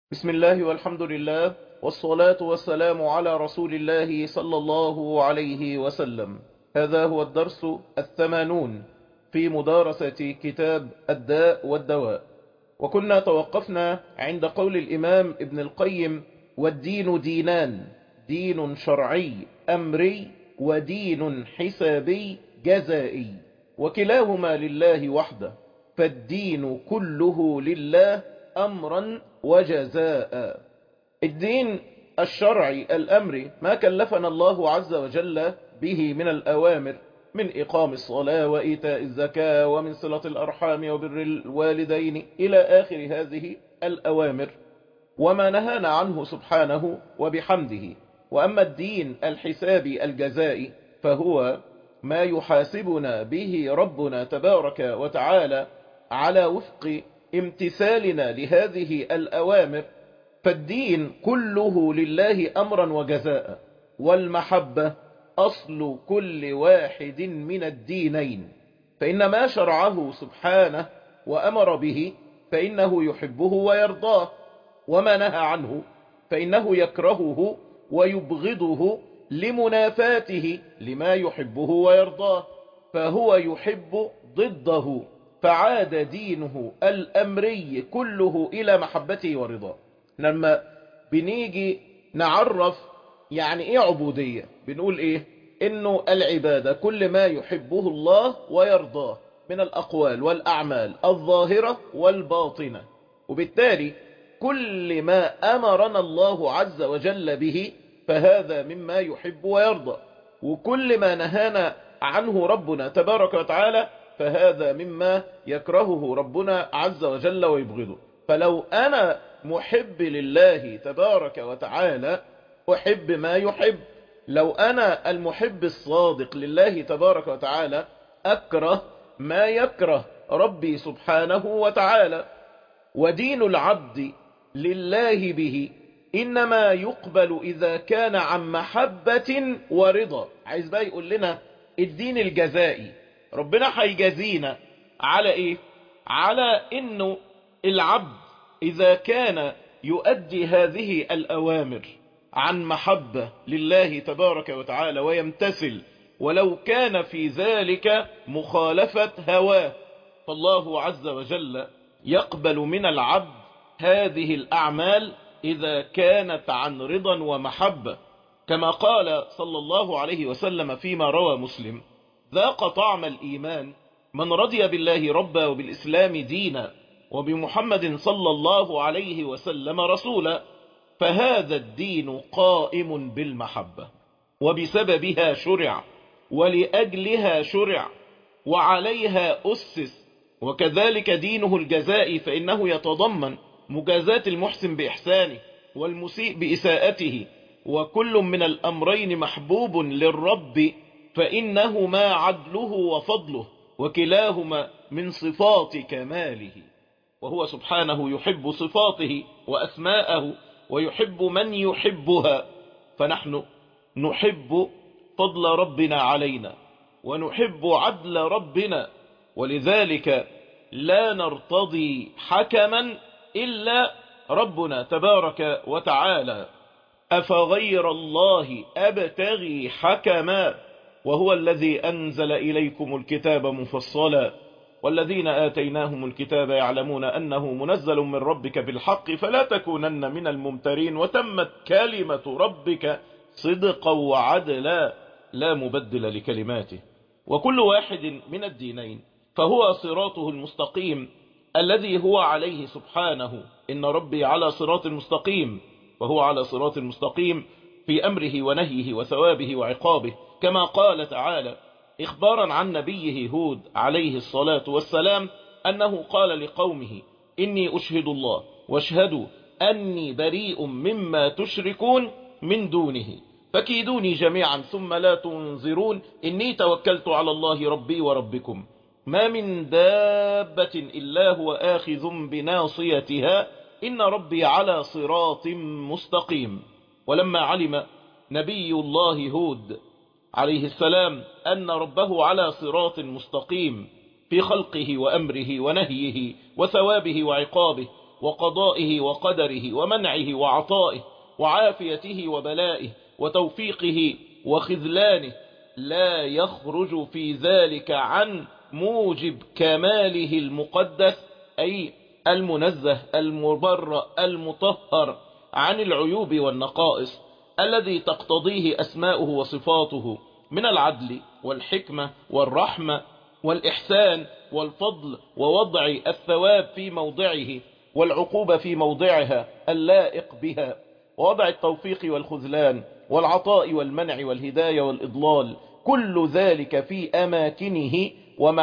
بسم الله والحمد لله والصلاة والسلام على رسول الله صلى الله عليه وسلم هذا هو الدرس الثمانون في مدارسة كتاب الداء والدواء وكنا توقفنا عند قول الإمام ابن القيم والدين دينان دين شرعي أمري ودين حسابي جزائي وكلاهما لله وحده فالدين كله لله أمرا وجزاء الدين الشرعي الأمري ما كلفنا الله عز وجل به من الأوامر من إقام الصلاة وإيتاء الزكاة ومن صلة الأرحام وبر الوالدين إلى آخر هذه الأوامر وما نهانا عنه سبحانه وبحمده وأما الدين الحسابي الجزائي فهو ما يحاسبنا به ربنا تبارك وتعالى على وفق امتثالنا لهذه الأوامر فالدين كله لله أمرا وجزاء والمحبة أصل كل واحد من الدينين فإن ما شرعه سبحانه وأمر به فإنه يحبه ويرضاه وما نهى عنه فإنه يكرهه ويبغضه لمنافاته لما يحبه ويرضاه فهو يحب ضده فعاد دينه الأمري كله إلى محبته ورضاه لما بنيجي نعرف يعني ايه عبودية بنقول ايه انه العبادة كل ما يحبه الله ويرضاه من الأقوال والأعمال الظاهرة والباطنة وبالتالي كل ما أمرنا الله عز وجل به فهذا مما يحب ويرضى وكل ما نهانا عنه ربنا تبارك وتعالى فهذا مما يكرهه ربنا عز وجل ويبغضه فلو أنا محب لله تبارك وتعالى أحب ما يحب لو أنا المحب الصادق لله تبارك وتعالى أكره ما يكره ربي سبحانه وتعالى ودين العبد لله به إنما يقبل إذا كان عن محبة ورضا عايز بقى يقول لنا الدين الجزائي ربنا هيجازينا على ايه على انه العبد اذا كان يؤدي هذه الاوامر عن محبة لله تبارك وتعالى ويمتثل ولو كان في ذلك مخالفة هواه فالله عز وجل يقبل من العبد هذه الأعمال إذا كانت عن رضا ومحبة كما قال صلى الله عليه وسلم فيما روى مسلم ذاق طعم الإيمان من رضي بالله ربا وبالإسلام دينا وبمحمد صلى الله عليه وسلم رسولا فهذا الدين قائم بالمحبة وبسببها شرع ولأجلها شرع وعليها أسس وكذلك دينه الجزاء فإنه يتضمن مجازات المحسن بإحسانه والمسيء بإساءته وكل من الأمرين محبوب للرب فإنهما عدله وفضله وكلاهما من صفات كماله وهو سبحانه يحب صفاته وأسماءه ويحب من يحبها فنحن نحب فضل ربنا علينا ونحب عدل ربنا ولذلك لا نرتضي حكما إلا ربنا تبارك وتعالى أفغير الله أبتغي حكما وهو الذي أنزل إليكم الكتاب مفصلا والذين آتيناهم الكتاب يعلمون أنه منزل من ربك بالحق فلا تكونن من الممترين وتمت كلمة ربك صدقا وعدلا لا مبدل لكلماته وكل واحد من الدينين فهو صراطه المستقيم الذي هو عليه سبحانه إن ربي على صراط مستقيم وهو على صراط مستقيم في أمره ونهيه وثوابه وعقابه كما قال تعالى إخبارا عن نبيه هود عليه الصلاة والسلام أنه قال لقومه إني أشهد الله واشهدوا أني بريء مما تشركون من دونه فكيدوني جميعا ثم لا تنظرون إني توكلت على الله ربي وربكم ما من دابة إلا هو آخذ بناصيتها إن ربي على صراط مستقيم ولما علم نبي الله هود عليه السلام أن ربه على صراط مستقيم في خلقه وأمره ونهيه وثوابه وعقابه وقضائه وقدره ومنعه وعطائه وعافيته وبلائه وتوفيقه وخذلانه لا يخرج في ذلك عن موجب كماله المقدس أي المنزه المبرأ المطهر عن العيوب والنقائص الذي تقتضيه أسماؤه وصفاته من العدل والحكمة والرحمة والإحسان والفضل ووضع الثواب في موضعه والعقوبة في موضعها اللائق بها ووضع التوفيق والخذلان والعطاء والمنع والهداية والإضلال كل ذلك في أماكنه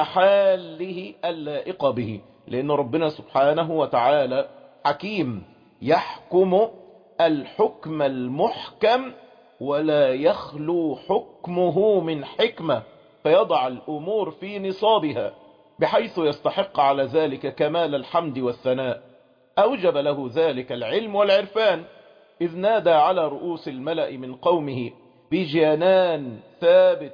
ومحاله اللائق به لأن ربنا سبحانه وتعالى حكيم يحكم الحكم المحكم ولا يخلو حكمه من حكمة فيضع الأمور في نصابها بحيث يستحق على ذلك كمال الحمد والثناء أوجب له ذلك العلم والعرفان إذ نادى على رؤوس الملأ من قومه بجنان ثابت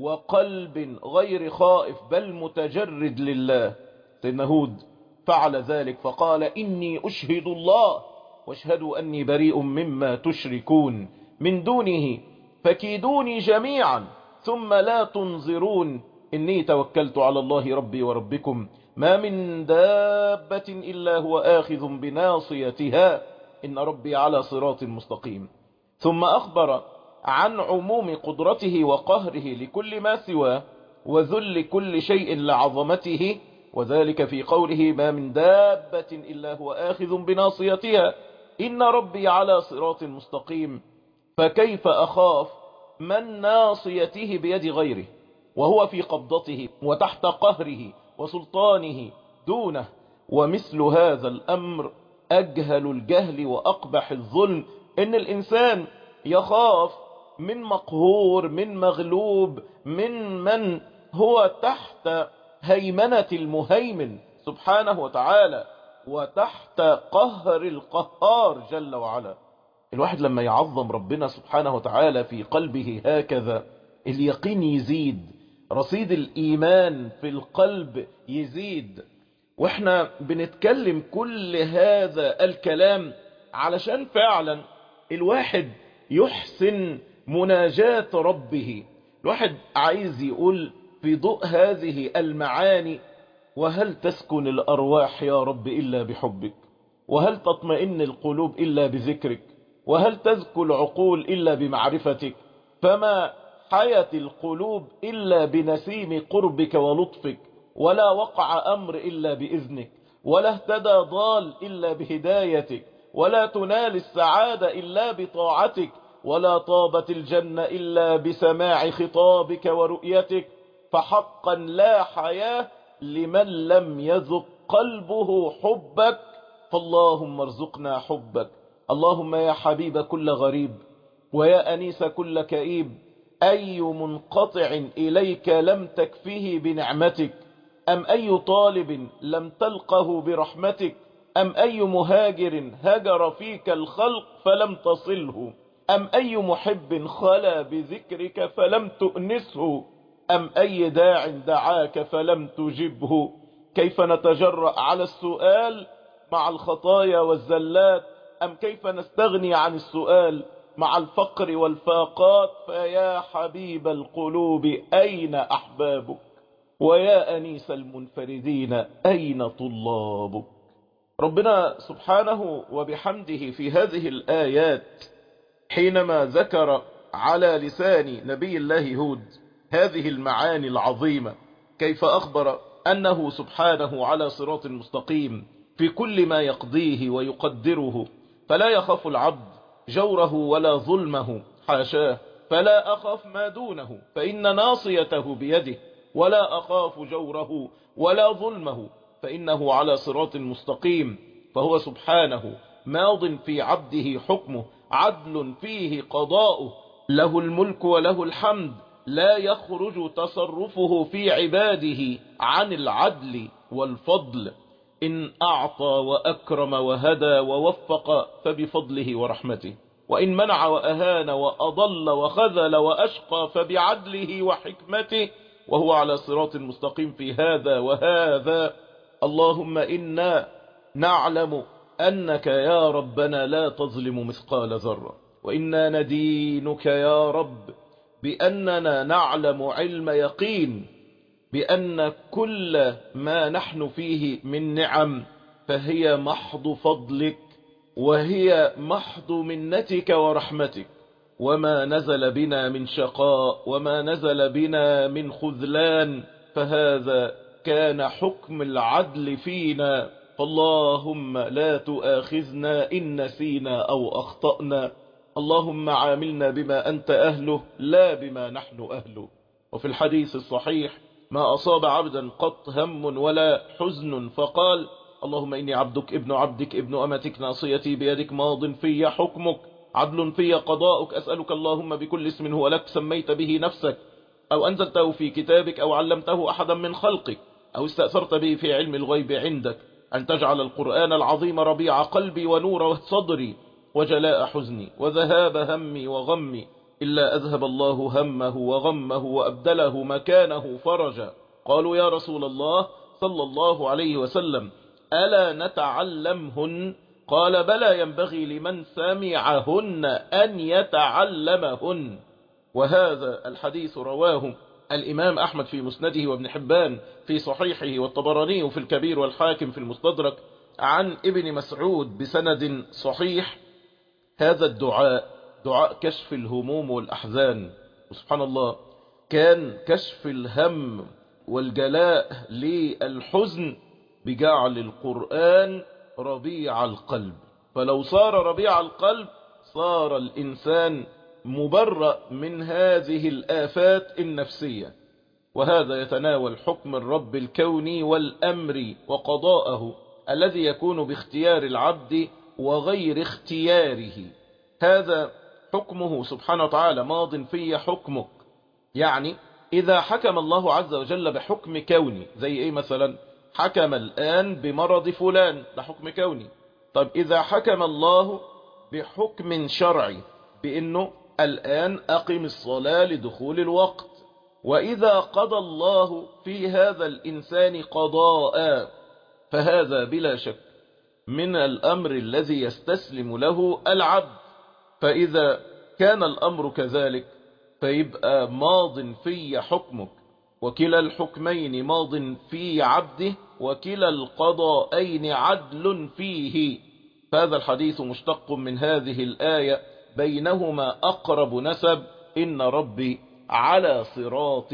وقلب غير خائف بل متجرد لله سيدنا هود فعل ذلك فقال إني أشهد الله واشهدوا أني بريء مما تشركون من دونه فكيدوني جميعا ثم لا تنظرون إني توكلت على الله ربي وربكم ما من دابة إلا هو آخذ بناصيتها إن ربي على صراط مستقيم ثم أخبر عن عموم قدرته وقهره لكل ما سواه وذل كل شيء لعظمته وذلك في قوله ما من دابة إلا هو آخذ بناصيتها إن ربي على صراط مستقيم فكيف أخاف من ناصيته بيد غيره وهو في قبضته وتحت قهره وسلطانه دونه ومثل هذا الأمر أجهل الجهل وأقبح الظلم إن الإنسان يخاف من مقهور من مغلوب من من هو تحت هيمنة المهيمن سبحانه وتعالى وتحت قهر القهار جل وعلا الواحد لما يعظم ربنا سبحانه وتعالى في قلبه هكذا اليقين يزيد رصيد الإيمان في القلب يزيد واحنا بنتكلم كل هذا الكلام علشان فعلا الواحد يحسن مناجاة ربه الواحد عايز يقول في ضوء هذه المعاني وهل تسكن الأرواح يا رب إلا بحبك وهل تطمئن القلوب إلا بذكرك وهل تزكو العقول إلا بمعرفتك فما حيت القلوب إلا بنسيم قربك ولطفك ولا وقع أمر إلا بإذنك ولا اهتدى ضال إلا بهدايتك ولا تنال السعادة إلا بطاعتك ولا طابت الجنة إلا بسماع خطابك ورؤيتك فحقا لا حياة لمن لم يذق قلبه حبك فاللهم ارزقنا حبك اللهم يا حبيب كل غريب ويا أنيس كل كئيب أي منقطع إليك لم تكفه بنعمتك أم أي طالب لم تلقه برحمتك أم أي مهاجر هجر فيك الخلق فلم تصله أم أي محب خلا بذكرك فلم تؤنسه أم أي داع دعاك فلم تجبه كيف نتجرأ على السؤال مع الخطايا والزلات أم كيف نستغني عن السؤال مع الفقر والفاقات فيا حبيب القلوب أين أحبابك ويا أنيس المنفردين أين طلابك ربنا سبحانه وبحمده في هذه الآيات حينما ذكر على لسان نبي الله هود هذه المعاني العظيمة كيف أخبر أنه سبحانه على صراط مستقيم في كل ما يقضيه ويقدره فلا يخاف العبد جوره ولا ظلمه حاشاه فلا أخاف ما دونه فإن ناصيته بيده ولا أخاف جوره ولا ظلمه فإنه على صراط مستقيم فهو سبحانه ماض في عبده حكمه عدل فيه قضاؤه له الملك وله الحمد لا يخرج تصرفه في عباده عن العدل والفضل إن أعطى وأكرم وهدى ووفق فبفضله ورحمته وإن منع وأهان وأضل وخذل وأشقى فبعدله وحكمته وهو على صراط مستقيم في هذا وهذا اللهم إنا نعلم أنك يا ربنا لا تظلم مثقال ذرة وإنا ندينك يا رب بأننا نعلم علم يقين بأن كل ما نحن فيه من نعم فهي محض فضلك وهي محض منتك ورحمتك وما نزل بنا من شقاء وما نزل بنا من خذلان فهذا كان حكم العدل فينا فاللهم لا تؤاخذنا إن نسينا أو أخطأنا اللهم عاملنا بما أنت أهله لا بما نحن أهله وفي الحديث الصحيح ما أصاب عبدا قط هم ولا حزن فقال اللهم إني عبدك ابن عبدك ابن أمتك ناصيتي بيدك ماض في حكمك عدل في قضاؤك أسألك اللهم بكل اسم هو لك سميت به نفسك أو أنزلته في كتابك أو علمته أحدا من خلقك أو استأثرت به في علم الغيب عندك أن تجعل القرآن العظيم ربيع قلبي ونور صدري وجلاء حزني وذهاب همي وغمي إلا أذهب الله همه وغمه وأبدله مكانه فرجا قالوا يا رسول الله صلى الله عليه وسلم ألا نتعلمهن قال بلى ينبغي لمن سمعهن أن يتعلمهن وهذا الحديث رواه الإمام أحمد في مسنده وابن حبان في صحيحه والطبراني في الكبير والحاكم في المستدرك عن ابن مسعود بسند صحيح هذا الدعاء دعاء كشف الهموم والأحزان وسبحان الله كان كشف الهم والجلاء للحزن بجعل القرآن ربيع القلب فلو صار ربيع القلب صار الإنسان مبرأ من هذه الآفات النفسية وهذا يتناول حكم الرب الكوني والأمر وقضاءه الذي يكون باختيار العبد وغير اختياره هذا حكمه سبحانه وتعالى ماض في حكمك يعني إذا حكم الله عز وجل بحكم كوني زي إيه مثلا حكم الآن بمرض فلان ده حكم كوني طب إذا حكم الله بحكم شرعي بأنه الآن أقم الصلاة لدخول الوقت وإذا قضى الله في هذا الإنسان قضاء فهذا بلا شك من الأمر الذي يستسلم له العبد فإذا كان الأمر كذلك فيبقى ماض في حكمك وكلا الحكمين ماض في عبده وكلا القضاءين عدل فيه فهذا الحديث مشتق من هذه الآية بينهما أقرب نسب إن ربي على صراط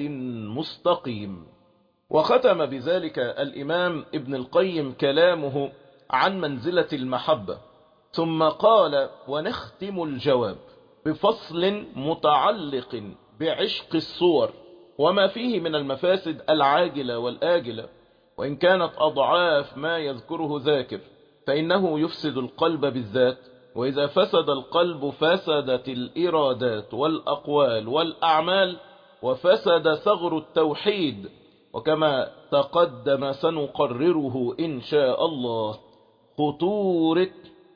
مستقيم وختم بذلك الإمام ابن القيم كلامه عن منزلة المحبة ثم قال ونختم الجواب بفصل متعلق بعشق الصور وما فيه من المفاسد العاجلة والآجلة وإن كانت أضعاف ما يذكره ذاكر فإنه يفسد القلب بالذات وإذا فسد القلب فسدت الإرادات والأقوال والأعمال وفسد ثغر التوحيد وكما تقدم سنقرره إن شاء الله خطورة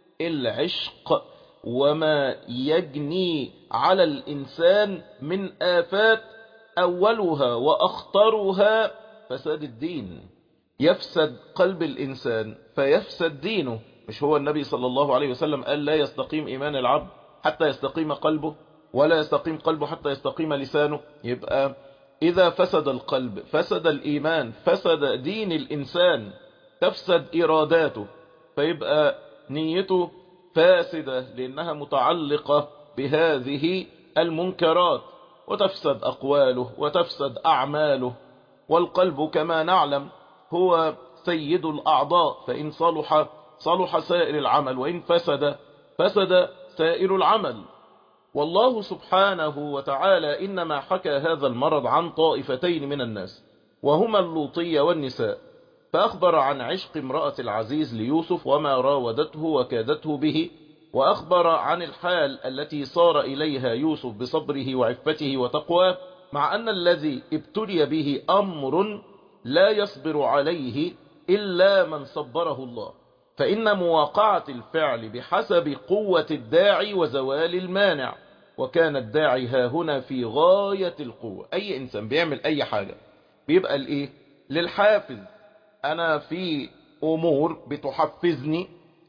العشق وما يجني على الإنسان من آفات أولها وأخطرها فساد الدين يفسد قلب الإنسان فيفسد دينه مش هو النبي صلى الله عليه وسلم قال لا يستقيم إيمان العبد حتى يستقيم قلبه ولا يستقيم قلبه حتى يستقيم لسانه يبقى إذا فسد القلب فسد الإيمان فسد دين الإنسان تفسد إراداته فيبقى نيته فاسدة لأنها متعلقة بهذه المنكرات وتفسد أقواله وتفسد أعماله والقلب كما نعلم هو سيد الأعضاء فإن صلح صلح سائر العمل وإن فسد فسد سائر العمل والله سبحانه وتعالى إنما حكى هذا المرض عن طائفتين من الناس وهما اللوطية والنساء فأخبر عن عشق امرأة العزيز ليوسف وما راودته وكادته به وأخبر عن الحال التي صار إليها يوسف بصبره وعفته وتقواه مع أن الذي ابتلي به أمر لا يصبر عليه إلا من صبره الله فإن مواقعة الفعل بحسب قوة الداعي وزوال المانع وكان الداعي ها هنا في غاية القوة أي إنسان بيعمل أي حاجة بيبقى الإيه للحافز أنا في أمور بتحفزني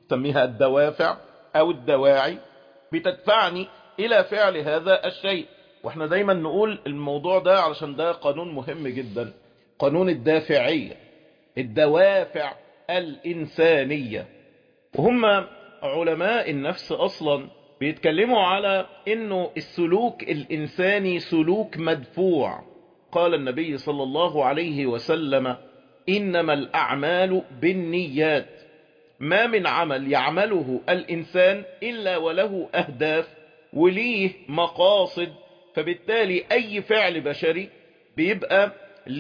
تسميها الدوافع او الدواعي بتدفعني الى فعل هذا الشيء واحنا دايما نقول الموضوع ده علشان ده قانون مهم جدا قانون الدافعية الدوافع الإنسانية وهم علماء النفس أصلا بيتكلموا على انه السلوك الإنساني سلوك مدفوع قال النبي صلى الله عليه وسلم إنما الأعمال بالنيات ما من عمل يعمله الإنسان إلا وله أهداف وليه مقاصد فبالتالي أي فعل بشري بيبقى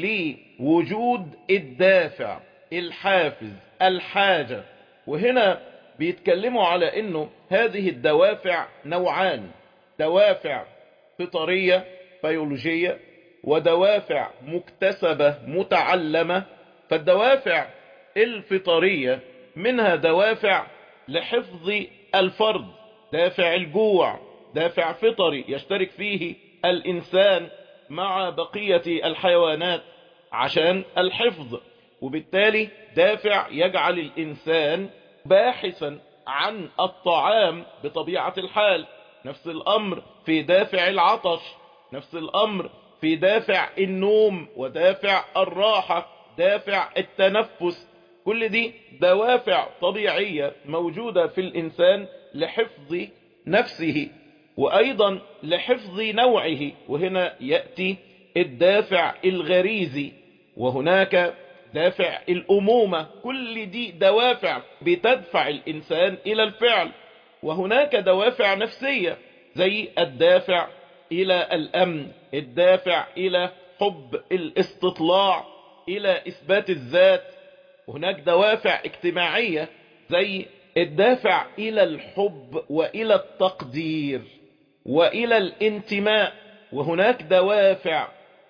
لوجود الدافع الحافز الحاجة وهنا بيتكلموا على انه هذه الدوافع نوعان دوافع فطرية بيولوجية ودوافع مكتسبة متعلمة فالدوافع الفطرية منها دوافع لحفظ الفرد دافع الجوع دافع فطري يشترك فيه الإنسان مع بقية الحيوانات عشان الحفظ وبالتالي دافع يجعل الإنسان باحثا عن الطعام بطبيعة الحال نفس الأمر في دافع العطش نفس الأمر في دافع النوم ودافع الراحة دافع التنفس كل دي دوافع طبيعية موجودة في الإنسان لحفظ نفسه وأيضا لحفظ نوعه وهنا يأتي الدافع الغريزي وهناك دافع الأمومة كل دي دوافع بتدفع الإنسان إلى الفعل وهناك دوافع نفسية زي الدافع إلى الأمن الدافع إلى حب الاستطلاع إلى إثبات الذات وهناك دوافع اجتماعية زي الدافع إلى الحب وإلى التقدير وإلى الانتماء وهناك دوافع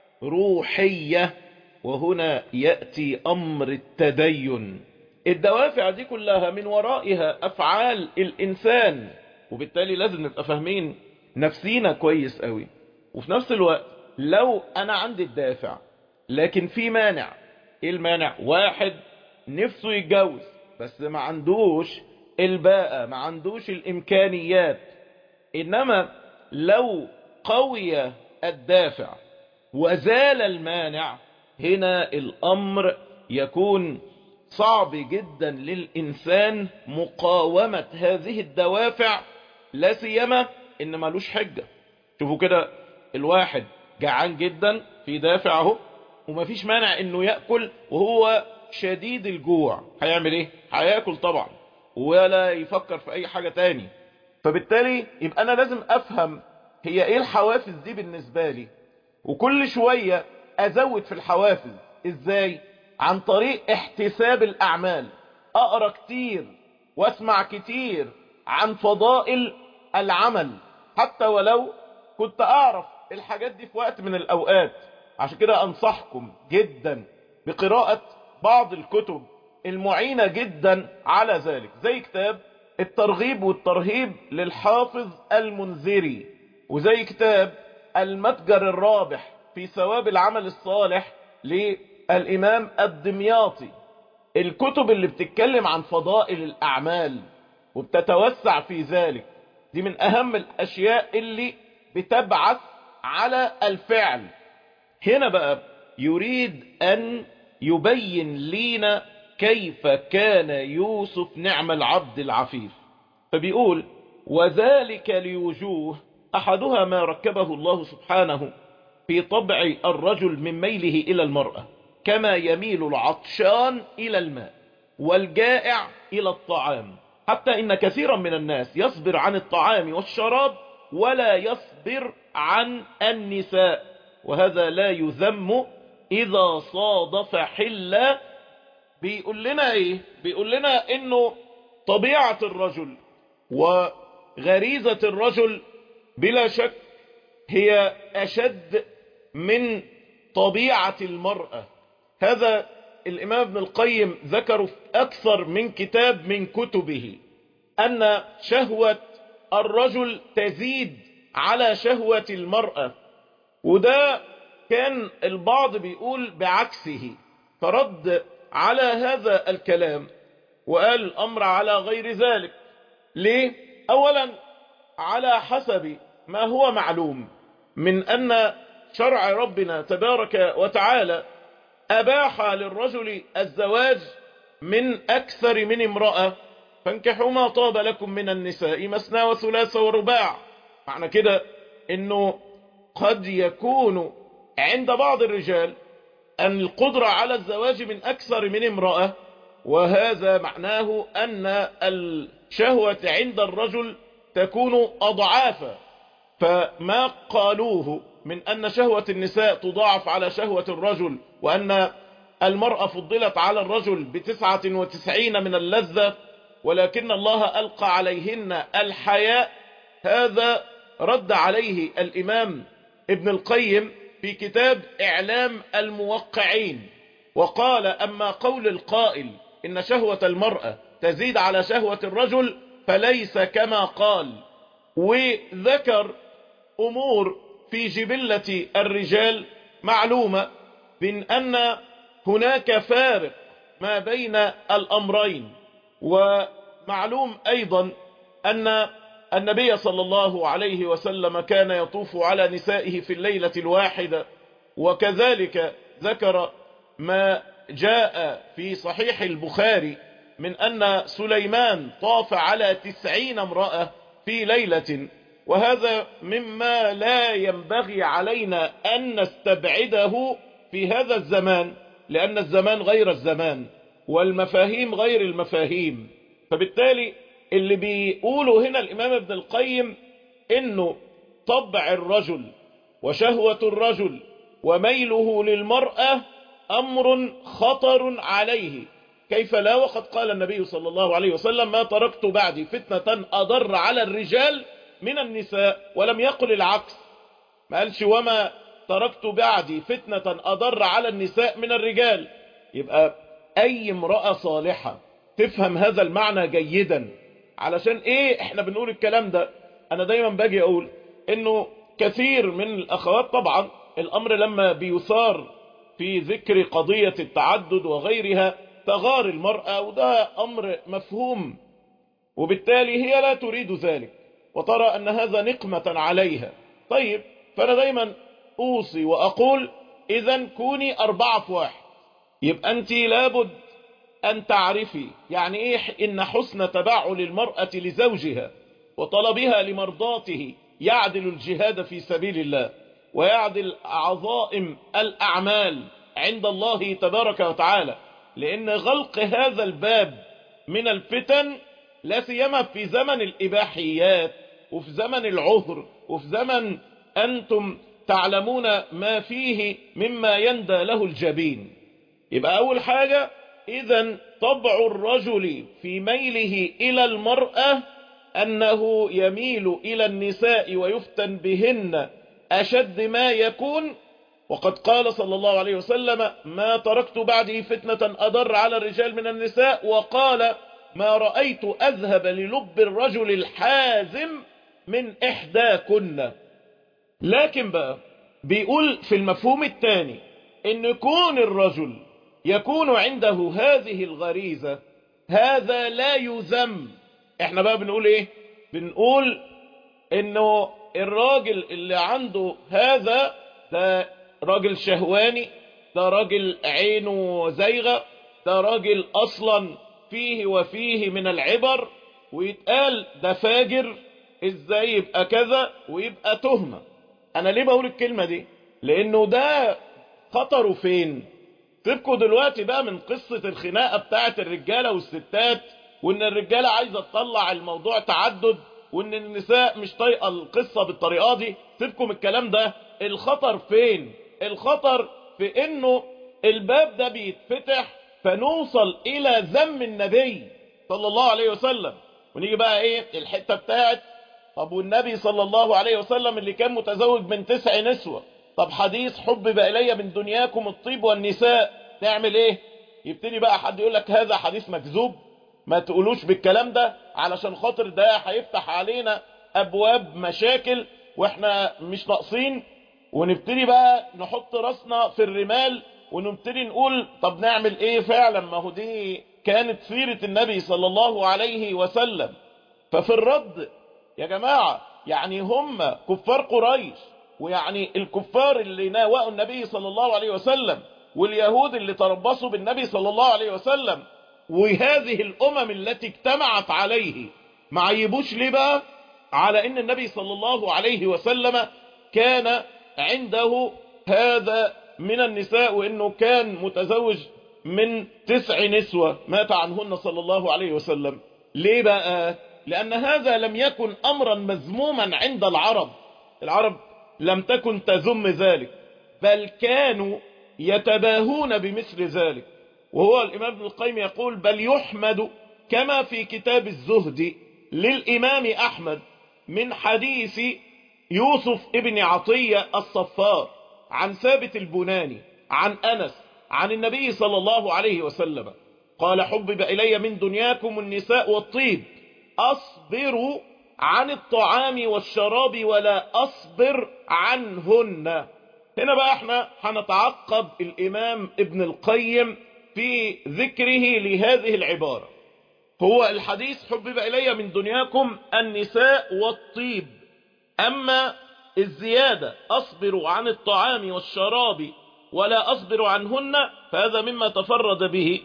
روحية وهنا يأتي أمر التدين الدوافع دي كلها من ورائها أفعال الإنسان وبالتالي لازم نبقى فاهمين نفسينا كويس قوي وفي نفس الوقت لو أنا عندي الدافع لكن في مانع إيه المانع واحد نفسه يتجوز بس ما عندوش الباقة ما عندوش الإمكانيات إنما لو قوي الدافع وزال المانع هنا الأمر يكون صعب جدا للإنسان مقاومة هذه الدوافع لا سيما إن ملوش حجة شوفوا كده الواحد جعان جدا في دافعه ومفيش مانع إنه يأكل وهو شديد الجوع هيعمل إيه؟ هياكل طبعا ولا يفكر في أي حاجة تاني فبالتالي يبقى أنا لازم أفهم هي إيه الحوافز دي بالنسبة لي وكل شوية ازود في الحوافز ازاي عن طريق احتساب الاعمال اقرا كتير واسمع كتير عن فضائل العمل حتى ولو كنت اعرف الحاجات دي في وقت من الاوقات عشان كده انصحكم جدا بقراءة بعض الكتب المعينة جدا على ذلك زي كتاب الترغيب والترهيب للحافظ المنذري وزي كتاب المتجر الرابح في ثواب العمل الصالح للإمام الدمياطي الكتب اللي بتتكلم عن فضائل الأعمال وبتتوسع في ذلك دي من أهم الأشياء اللي بتبعث على الفعل هنا بقى يريد أن يبين لينا كيف كان يوسف نعم العبد العفيف فبيقول وذلك لوجوه أحدها ما ركبه الله سبحانه في طبع الرجل من ميله إلى المرأة كما يميل العطشان إلى الماء والجائع إلى الطعام حتى إن كثيرا من الناس يصبر عن الطعام والشراب ولا يصبر عن النساء وهذا لا يذم إذا صادف حلا بيقول لنا إيه بيقول لنا إنه طبيعة الرجل وغريزة الرجل بلا شك هي أشد من طبيعة المرأة هذا الإمام ابن القيم ذكره في أكثر من كتاب من كتبه أن شهوة الرجل تزيد على شهوة المرأة وده كان البعض بيقول بعكسه فرد على هذا الكلام وقال الأمر على غير ذلك ليه؟ أولا على حسب ما هو معلوم من أن شرع ربنا تبارك وتعالى أباح للرجل الزواج من أكثر من امرأة فانكحوا ما طاب لكم من النساء مثنى وثلاث ورباع معنى كده انه قد يكون عند بعض الرجال أن القدرة على الزواج من أكثر من امرأة وهذا معناه أن الشهوة عند الرجل تكون أضعافا فما قالوه من أن شهوة النساء تضاعف على شهوة الرجل وأن المرأة فضلت على الرجل بتسعة وتسعين من اللذة ولكن الله ألقى عليهن الحياء هذا رد عليه الإمام ابن القيم في كتاب إعلام الموقعين وقال أما قول القائل إن شهوة المرأة تزيد على شهوة الرجل فليس كما قال وذكر أمور في جبلة الرجال معلومة من أن هناك فارق ما بين الأمرين ومعلوم أيضا أن النبي صلى الله عليه وسلم كان يطوف على نسائه في الليلة الواحدة وكذلك ذكر ما جاء في صحيح البخاري من أن سليمان طاف على تسعين امرأة في ليلة وهذا مما لا ينبغي علينا أن نستبعده في هذا الزمان لأن الزمان غير الزمان والمفاهيم غير المفاهيم فبالتالي اللي بيقوله هنا الإمام ابن القيم إنه طبع الرجل وشهوة الرجل وميله للمرأة أمر خطر عليه كيف لا وقد قال النبي صلى الله عليه وسلم ما تركت بعدي فتنة أضر على الرجال من النساء ولم يقل العكس ما قالش وما تركت بعدي فتنة أضر على النساء من الرجال يبقى أي امرأة صالحة تفهم هذا المعنى جيدا علشان ايه احنا بنقول الكلام ده انا دايما باجي اقول انه كثير من الاخوات طبعا الامر لما بيثار في ذكر قضية التعدد وغيرها تغار المرأة وده امر مفهوم وبالتالي هي لا تريد ذلك وترى ان هذا نقمة عليها طيب فانا دايما اوصي واقول اذا كوني اربعة في واحد يبقى انت لابد أن تعرفي يعني إيه إن حسن تبعل المرأة لزوجها وطلبها لمرضاته يعدل الجهاد في سبيل الله ويعدل عظائم الأعمال عند الله تبارك وتعالى لأن غلق هذا الباب من الفتن لا سيما في زمن الإباحيات وفي زمن العهر وفي زمن أنتم تعلمون ما فيه مما يندى له الجبين يبقى أول حاجة إذا طبع الرجل في ميله إلى المرأة أنه يميل إلى النساء ويفتن بهن أشد ما يكون وقد قال صلى الله عليه وسلم ما تركت بعده فتنة أضر على الرجال من النساء وقال ما رأيت أذهب للب الرجل الحازم من إحداكن لكن بقى بيقول في المفهوم الثاني ان كون الرجل يكون عنده هذه الغريزة هذا لا يذم احنا بقى بنقول ايه بنقول انه الراجل اللي عنده هذا ده راجل شهواني ده راجل عينه زيغة ده راجل اصلا فيه وفيه من العبر ويتقال ده فاجر ازاي يبقى كذا ويبقى تهمة انا ليه بقول الكلمة دي لانه ده خطره فين سيبكوا دلوقتي بقى من قصة الخناقة بتاعت الرجالة والستات وان الرجالة عايزة تطلع الموضوع تعدد وان النساء مش طايقة القصة بالطريقة دي سيبكوا من الكلام ده الخطر فين الخطر في انه الباب ده بيتفتح فنوصل الى ذم النبي صلى الله عليه وسلم ونيجي بقى ايه الحتة بتاعت طب والنبي صلى الله عليه وسلم اللي كان متزوج من تسع نسوة طب حديث حبب إلي من دنياكم الطيب والنساء نعمل ايه يبتدي بقى حد يقول لك هذا حديث مكذوب ما تقولوش بالكلام ده علشان خاطر ده هيفتح علينا ابواب مشاكل واحنا مش ناقصين ونبتدي بقى نحط راسنا في الرمال ونبتدي نقول طب نعمل ايه فعلا ما هو دي كانت سيرة النبي صلى الله عليه وسلم ففي الرد يا جماعة يعني هم كفار قريش ويعني الكفار اللي ناوأوا النبي صلى الله عليه وسلم واليهود اللي تربصوا بالنبي صلى الله عليه وسلم وهذه الأمم التي اجتمعت عليه ما عيبوش ليه بقى على ان النبي صلى الله عليه وسلم كان عنده هذا من النساء وانه كان متزوج من تسع نسوة مات عنهن صلى الله عليه وسلم ليه بقى لان هذا لم يكن امرا مذموما عند العرب العرب لم تكن تذم ذلك بل كانوا يتباهون بمثل ذلك وهو الامام ابن القيم يقول بل يحمد كما في كتاب الزهد للامام احمد من حديث يوسف ابن عطية الصفار عن ثابت البناني عن أنس عن النبي صلى الله عليه وسلم قال حبب إلي من دنياكم النساء والطيب أصبر عن الطعام والشراب ولا أصبر عنهن هنا بقى احنا هنتعقب الإمام ابن القيم في ذكره لهذه العبارة هو الحديث حبب إلي من دنياكم النساء والطيب أما الزيادة أصبر عن الطعام والشراب ولا أصبر عنهن فهذا مما تفرد به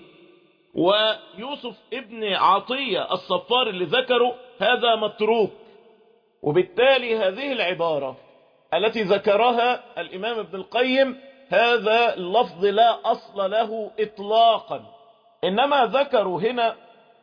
ويوسف ابن عطية الصفار اللي ذكره هذا متروك وبالتالي هذه العبارة التي ذكرها الإمام ابن القيم هذا اللفظ لا أصل له إطلاقا إنما ذكروا هنا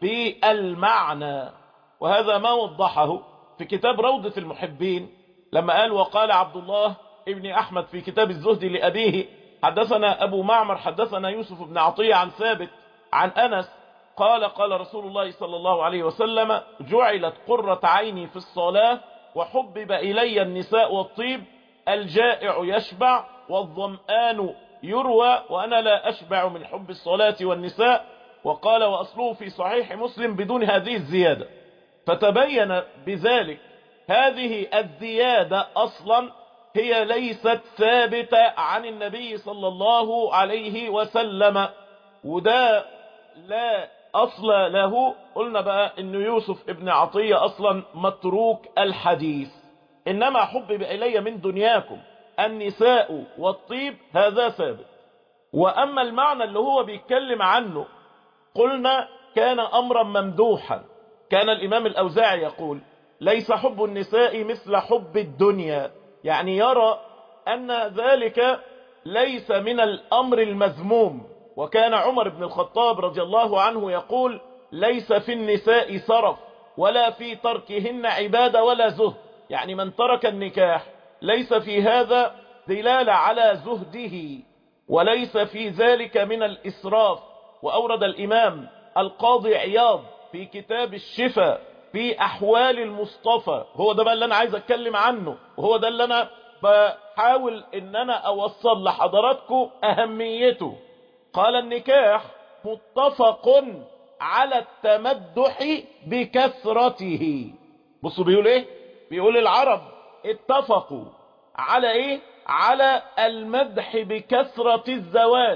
بالمعنى وهذا ما وضحه في كتاب روضة المحبين لما قال وقال عبد الله ابن أحمد في كتاب الزهد لأبيه حدثنا أبو معمر حدثنا يوسف بن عطية عن ثابت عن أنس قال قال رسول الله صلى الله عليه وسلم جعلت قرة عيني في الصلاة وحبب إلي النساء والطيب الجائع يشبع والظمآن يروى وأنا لا أشبع من حب الصلاة والنساء وقال وأصله في صحيح مسلم بدون هذه الزيادة فتبين بذلك هذه الزيادة أصلا هي ليست ثابتة عن النبي صلى الله عليه وسلم وده لا أصل له قلنا بقى أن يوسف ابن عطية أصلا متروك الحديث إنما حبب إلي من دنياكم النساء والطيب هذا ثابت وأما المعنى اللي هو بيتكلم عنه قلنا كان أمرا ممدوحا كان الإمام الأوزاعي يقول ليس حب النساء مثل حب الدنيا يعني يرى أن ذلك ليس من الأمر المذموم وكان عمر بن الخطاب رضي الله عنه يقول ليس في النساء صرف ولا في تركهن عبادة ولا زهد يعني من ترك النكاح ليس في هذا دلالة على زهده وليس في ذلك من الإسراف وأورد الإمام القاضي عياض في كتاب الشفاء في أحوال المصطفى هو ده بقى اللي أنا عايز أتكلم عنه وهو ده اللي أنا بحاول إن أنا أوصل لحضراتكم أهميته قال النكاح متفق على التمدح بكثرته بصوا بيقول ايه بيقول العرب اتفقوا على ايه على المدح بكثرة الزواج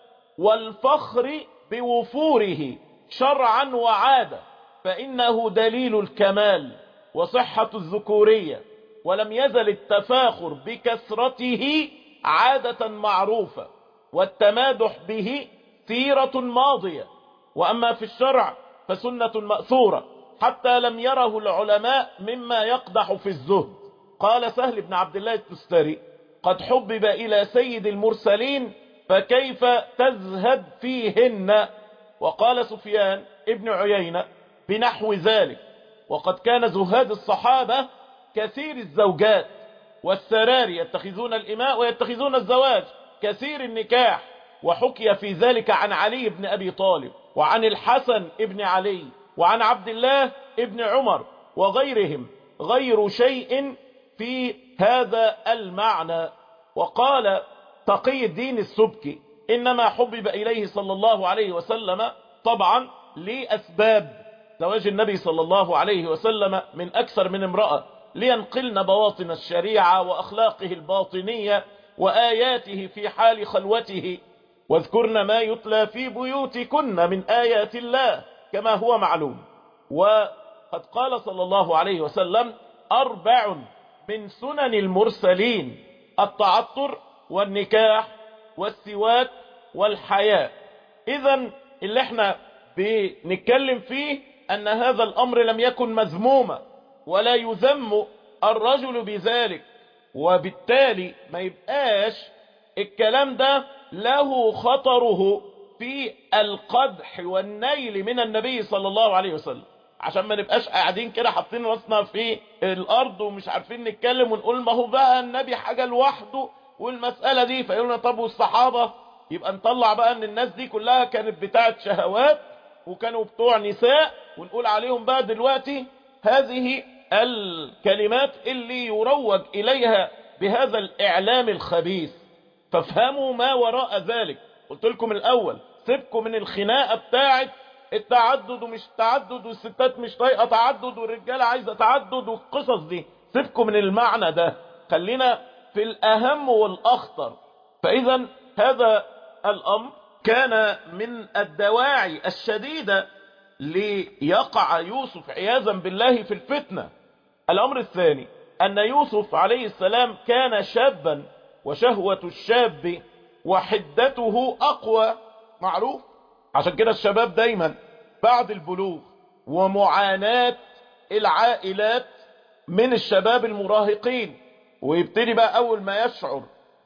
والفخر بوفوره شرعا وعادة فإنه دليل الكمال وصحة الذكورية ولم يزل التفاخر بكثرته عادة معروفة والتمادح به سيرة ماضية وأما في الشرع فسنة مأثورة حتى لم يره العلماء مما يقدح في الزهد قال سهل بن عبد الله التستري قد حبب إلى سيد المرسلين فكيف تزهد فيهن وقال سفيان ابن عيينة بنحو ذلك وقد كان زهاد الصحابة كثير الزوجات والسرار يتخذون الإماء ويتخذون الزواج كثير النكاح وحكي في ذلك عن علي بن أبي طالب وعن الحسن ابن علي وعن عبد الله ابن عمر وغيرهم غير شيء في هذا المعنى وقال تقي الدين السبكي إنما حبب إليه صلى الله عليه وسلم طبعا لأسباب زواج النبي صلى الله عليه وسلم من أكثر من امرأة لينقلن بواطن الشريعة وأخلاقه الباطنية وآياته في حال خلوته واذكرن ما يتلى في بيوتكن من آيات الله كما هو معلوم وقد قال صلى الله عليه وسلم أربع من سنن المرسلين التعطر والنكاح والسواك والحياء إذا اللي احنا بنتكلم فيه أن هذا الأمر لم يكن مذموما ولا يذم الرجل بذلك وبالتالي ما يبقاش الكلام ده له خطره في القدح والنيل من النبي صلى الله عليه وسلم عشان ما نبقاش قاعدين كده حاطين راسنا في الارض ومش عارفين نتكلم ونقول ما هو بقى النبي حاجه لوحده والمساله دي فيقولنا طب والصحابه يبقى نطلع بقى ان الناس دي كلها كانت بتاعه شهوات وكانوا بتوع نساء ونقول عليهم بقى دلوقتي هذه الكلمات اللي يروج اليها بهذا الاعلام الخبيث فافهموا ما وراء ذلك قلت لكم الاول سيبكم من الخناقه بتاعه التعدد ومش تعدد والستات مش طايقه تعدد والرجاله عايزه تعدد والقصص دي سيبكم من المعنى ده خلينا في الاهم والاخطر فاذا هذا الامر كان من الدواعي الشديده ليقع يوسف عياذا بالله في الفتنه الامر الثاني ان يوسف عليه السلام كان شابا وشهوه الشاب وحدته اقوى معروف عشان كده الشباب دايما بعد البلوغ ومعاناة العائلات من الشباب المراهقين ويبتدي بقى اول ما يشعر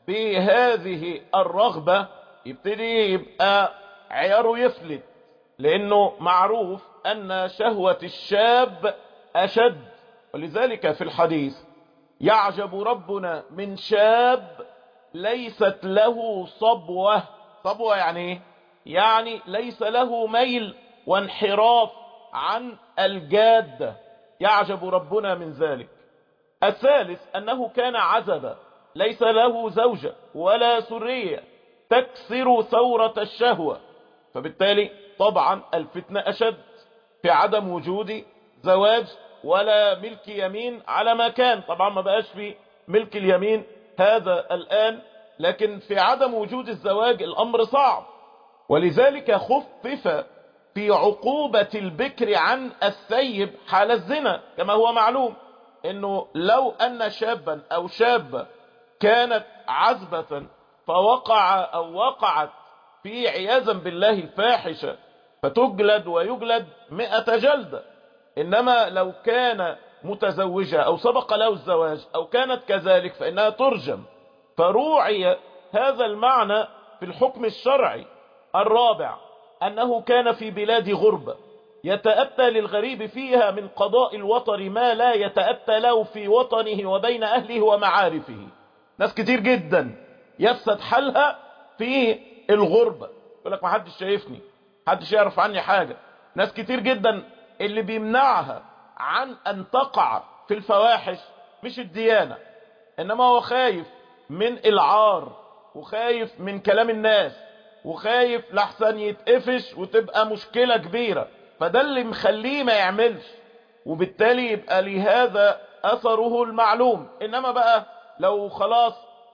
بهذه الرغبة يبتدي يبقى عياره يفلت لانه معروف ان شهوة الشاب اشد ولذلك في الحديث يعجب ربنا من شاب ليست له صبوة صبوة يعني ايه يعني ليس له ميل وانحراف عن الجادة يعجب ربنا من ذلك الثالث أنه كان عزبا ليس له زوجة ولا سرية تكسر ثورة الشهوة فبالتالي طبعا الفتنة أشد في عدم وجود زواج ولا ملك يمين على ما كان طبعا ما بقاش في ملك اليمين هذا الآن لكن في عدم وجود الزواج الأمر صعب ولذلك خفف في عقوبة البكر عن الثيب حال الزنا كما هو معلوم انه لو ان شابا او شابة كانت عزبة فوقع او وقعت في عياذا بالله الفاحشة فتجلد ويجلد مئة جلدة انما لو كان متزوجة او سبق له الزواج او كانت كذلك فانها ترجم فروعي هذا المعنى في الحكم الشرعي الرابع أنه كان في بلاد غربة يتأتى للغريب فيها من قضاء الوطر ما لا يتأتى له في وطنه وبين أهله ومعارفه ناس كتير جدا يفسد حالها في الغربة يقول لك ما حدش شايفني حدش يعرف عني حاجة ناس كتير جدا اللي بيمنعها عن أن تقع في الفواحش مش الديانة إنما هو خايف من العار وخايف من كلام الناس وخايف لحسن يتقفش وتبقى مشكلة كبيرة فده اللي مخليه ما يعملش وبالتالي يبقى لهذا أثره المعلوم إنما بقى لو خلاص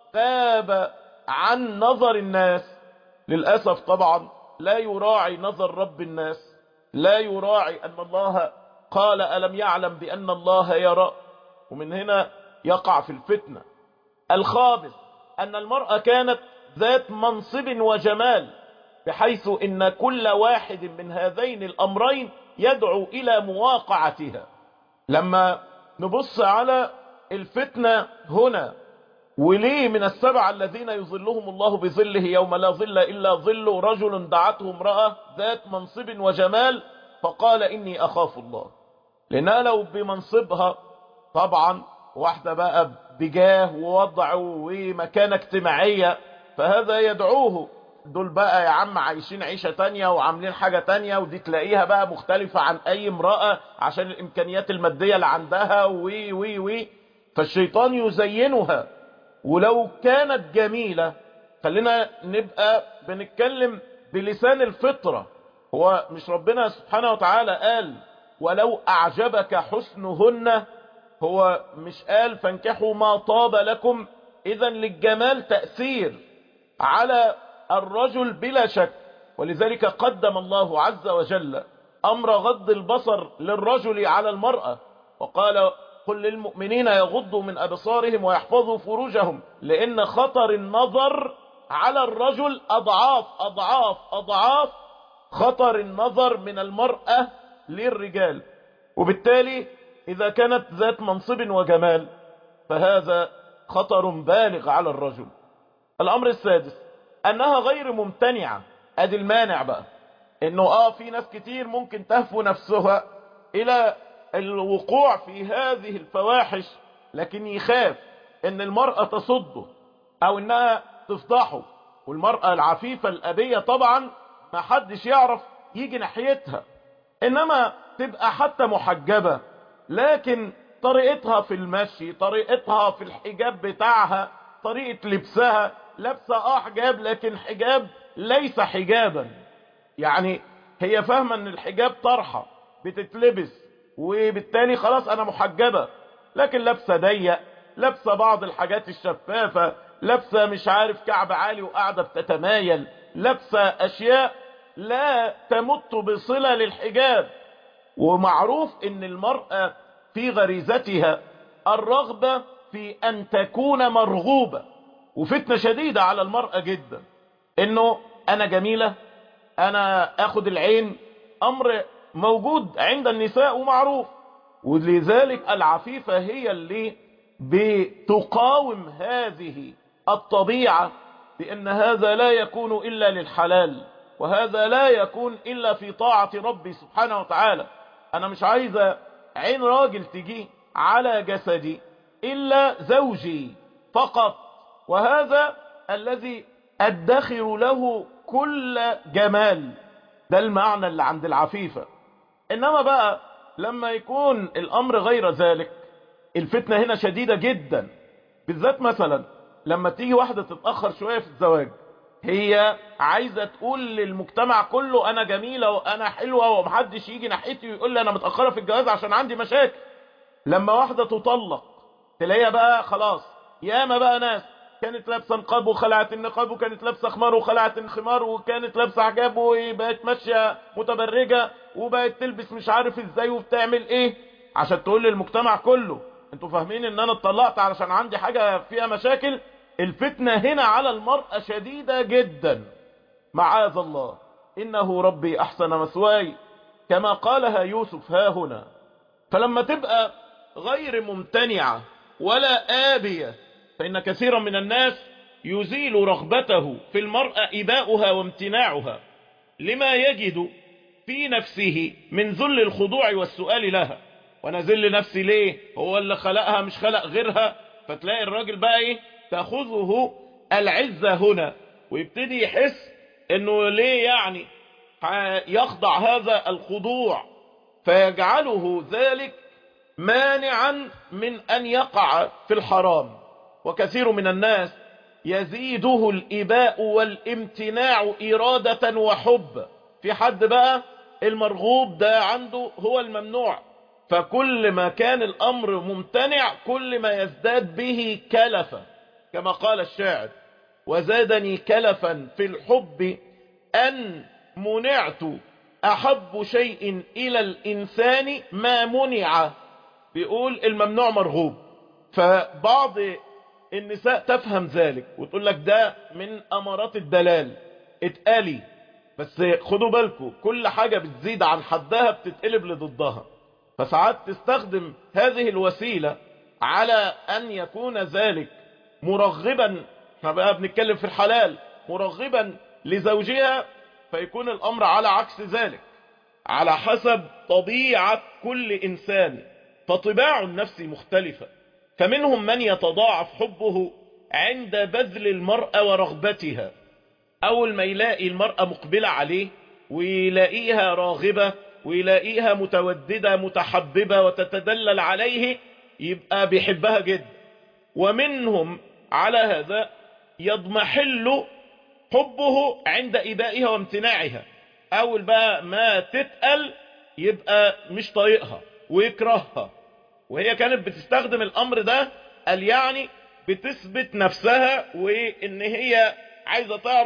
تاب عن نظر الناس للأسف طبعا لا يراعي نظر رب الناس لا يراعي أن الله قال ألم يعلم بأن الله يرى ومن هنا يقع في الفتنة الخامس أن المرأة كانت ذات منصب وجمال بحيث ان كل واحد من هذين الامرين يدعو الى مواقعتها لما نبص على الفتنة هنا وليه من السبع الذين يظلهم الله بظله يوم لا ظل إلا ظل رجل دعته امرأة ذات منصب وجمال فقال إني أخاف الله لأنها لو بمنصبها طبعا واحدة بقى بجاه ووضع ومكانة اجتماعية فهذا يدعوه دول بقى يا عم عايشين عيشة تانية وعاملين حاجة تانية ودي تلاقيها بقى مختلفة عن اي امرأة عشان الامكانيات المادية اللي عندها وي وي وي فالشيطان يزينها ولو كانت جميلة خلينا نبقى بنتكلم بلسان الفطرة هو مش ربنا سبحانه وتعالى قال ولو اعجبك حسنهن هو مش قال فانكحوا ما طاب لكم اذا للجمال تأثير على الرجل بلا شك ولذلك قدم الله عز وجل أمر غض البصر للرجل على المرأة وقال قل للمؤمنين يغضوا من أبصارهم ويحفظوا فروجهم لأن خطر النظر على الرجل أضعاف أضعاف أضعاف خطر النظر من المرأة للرجال وبالتالي إذا كانت ذات منصب وجمال فهذا خطر بالغ على الرجل الأمر السادس أنها غير ممتنعة أدي المانع بقى إنه آه في ناس كتير ممكن تهفو نفسها إلى الوقوع في هذه الفواحش لكن يخاف إن المرأة تصده أو إنها تفضحه والمرأة العفيفة الأبية طبعا ما حدش يعرف يجي ناحيتها إنما تبقى حتى محجبة لكن طريقتها في المشي طريقتها في الحجاب بتاعها طريقة لبسها لابسة اه حجاب لكن حجاب ليس حجابا يعني هي فاهمة ان الحجاب طرحة بتتلبس وبالتالي خلاص انا محجبة لكن لابسة ضيق لابسة بعض الحاجات الشفافة لابسة مش عارف كعب عالي وقاعدة بتتمايل لابسة اشياء لا تمت بصلة للحجاب ومعروف ان المرأة في غريزتها الرغبة في ان تكون مرغوبة وفتنة شديدة على المرأة جدا انه انا جميلة انا اخد العين امر موجود عند النساء ومعروف ولذلك العفيفة هي اللي بتقاوم هذه الطبيعة بان هذا لا يكون الا للحلال وهذا لا يكون الا في طاعة ربي سبحانه وتعالى انا مش عايزة عين راجل تجي على جسدي الا زوجي فقط وهذا الذي ادخر له كل جمال ده المعنى اللي عند العفيفة انما بقى لما يكون الامر غير ذلك الفتنة هنا شديدة جدا بالذات مثلا لما تيجي واحدة تتأخر شوية في الزواج هي عايزة تقول للمجتمع كله انا جميلة وانا حلوة ومحدش يجي ناحيتي ويقول لي انا متأخرة في الجواز عشان عندي مشاكل لما واحدة تطلق تلاقيها بقى خلاص ياما بقى ناس كانت لابسه نقاب وخلعت النقاب وكانت لابسه خمار وخلعت الخمار وكانت لابسه حجاب وبقت ماشيه متبرجه وبقت تلبس مش عارف ازاي وبتعمل ايه عشان تقول للمجتمع كله انتوا فاهمين ان انا اتطلقت علشان عندي حاجه فيها مشاكل الفتنه هنا على المراه شديده جدا معاذ الله انه ربي احسن مثواي كما قالها يوسف ها هنا فلما تبقى غير ممتنعه ولا آبية فإن كثيرا من الناس يزيل رغبته في المرأة إباؤها وامتناعها لما يجد في نفسه من ذل الخضوع والسؤال لها وانا ذل نفسي ليه هو اللي خلقها مش خلق غيرها فتلاقي الراجل بقى ايه تأخذه العزة هنا ويبتدي يحس انه ليه يعني يخضع هذا الخضوع فيجعله ذلك مانعا من ان يقع في الحرام وكثير من الناس يزيده الإباء والامتناع إرادة وحب في حد بقى المرغوب ده عنده هو الممنوع فكل ما كان الأمر ممتنع كل ما يزداد به كلفا كما قال الشاعر وزادني كلفا في الحب أن منعت أحب شيء إلى الإنسان ما منع بيقول الممنوع مرغوب فبعض النساء تفهم ذلك وتقول لك ده من امارات الدلال اتقالي بس خدوا بالكم كل حاجة بتزيد عن حدها بتتقلب لضدها فساعات تستخدم هذه الوسيلة على ان يكون ذلك مرغبا احنا بقى بنتكلم في الحلال مرغبا لزوجها فيكون الامر على عكس ذلك على حسب طبيعة كل انسان فطباع النفس مختلفة فمنهم من يتضاعف حبه عند بذل المرأة ورغبتها أول ما يلاقي المرأة مقبلة عليه ويلاقيها راغبة ويلاقيها متوددة متحببة وتتدلل عليه يبقى بيحبها جدا ومنهم على هذا يضمحل حبه عند إبائها وامتناعها أول بقى ما تتقل يبقى مش طايقها ويكرهها وهي كانت بتستخدم الامر ده قال يعني بتثبت نفسها وان هي عايزة تعرف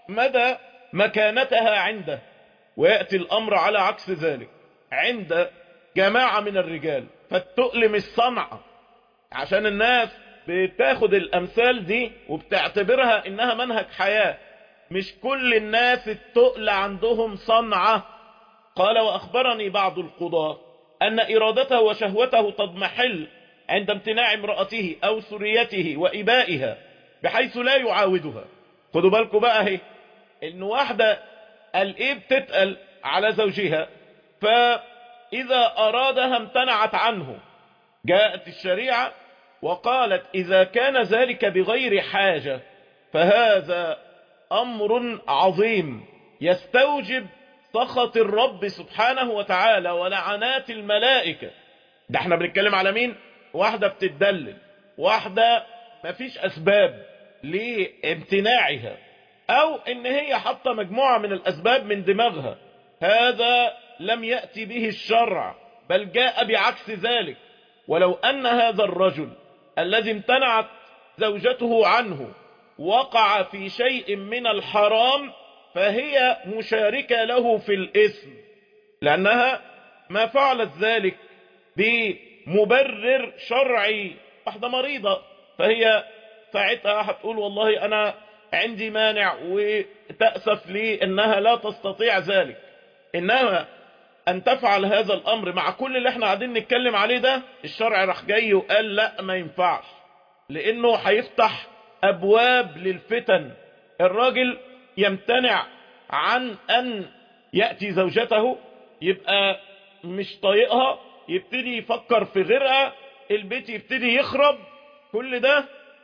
مدى مكانتها عنده ويأتي الأمر على عكس ذلك عند جماعة من الرجال فالتؤلم الصنعة عشان الناس بتاخد الأمثال دي وبتعتبرها إنها منهج حياة مش كل الناس التقل عندهم صنعة قال وأخبرني بعض القضاة أن إرادته وشهوته تضمحل عند امتناع امرأته أو سريته وإبائها بحيث لا يعاودها خدوا بالكم بقى اهي إن واحدة الإيه بتتقل على زوجها فإذا أرادها امتنعت عنه جاءت الشريعة وقالت إذا كان ذلك بغير حاجة فهذا أمر عظيم يستوجب سخط الرب سبحانه وتعالى ولعنات الملائكة ده احنا بنتكلم على مين واحدة بتدلل واحدة مفيش أسباب لامتناعها أو إن هي حاطة مجموعة من الأسباب من دماغها هذا لم يأتي به الشرع بل جاء بعكس ذلك ولو أن هذا الرجل الذي امتنعت زوجته عنه وقع في شيء من الحرام فهي مشاركة له في الاسم لأنها ما فعلت ذلك بمبرر شرعي واحدة مريضة فهي ساعتها هتقول والله أنا عندي مانع وتأسف لي إنها لا تستطيع ذلك إنما أن تفعل هذا الأمر مع كل اللي احنا قاعدين نتكلم عليه ده الشرع راح جاي وقال لا ما ينفعش لأنه هيفتح أبواب للفتن الراجل يمتنع عن أن يأتي زوجته يبقى مش طايقها يبتدي يفكر في غيرها البيت يبتدي يخرب كل ده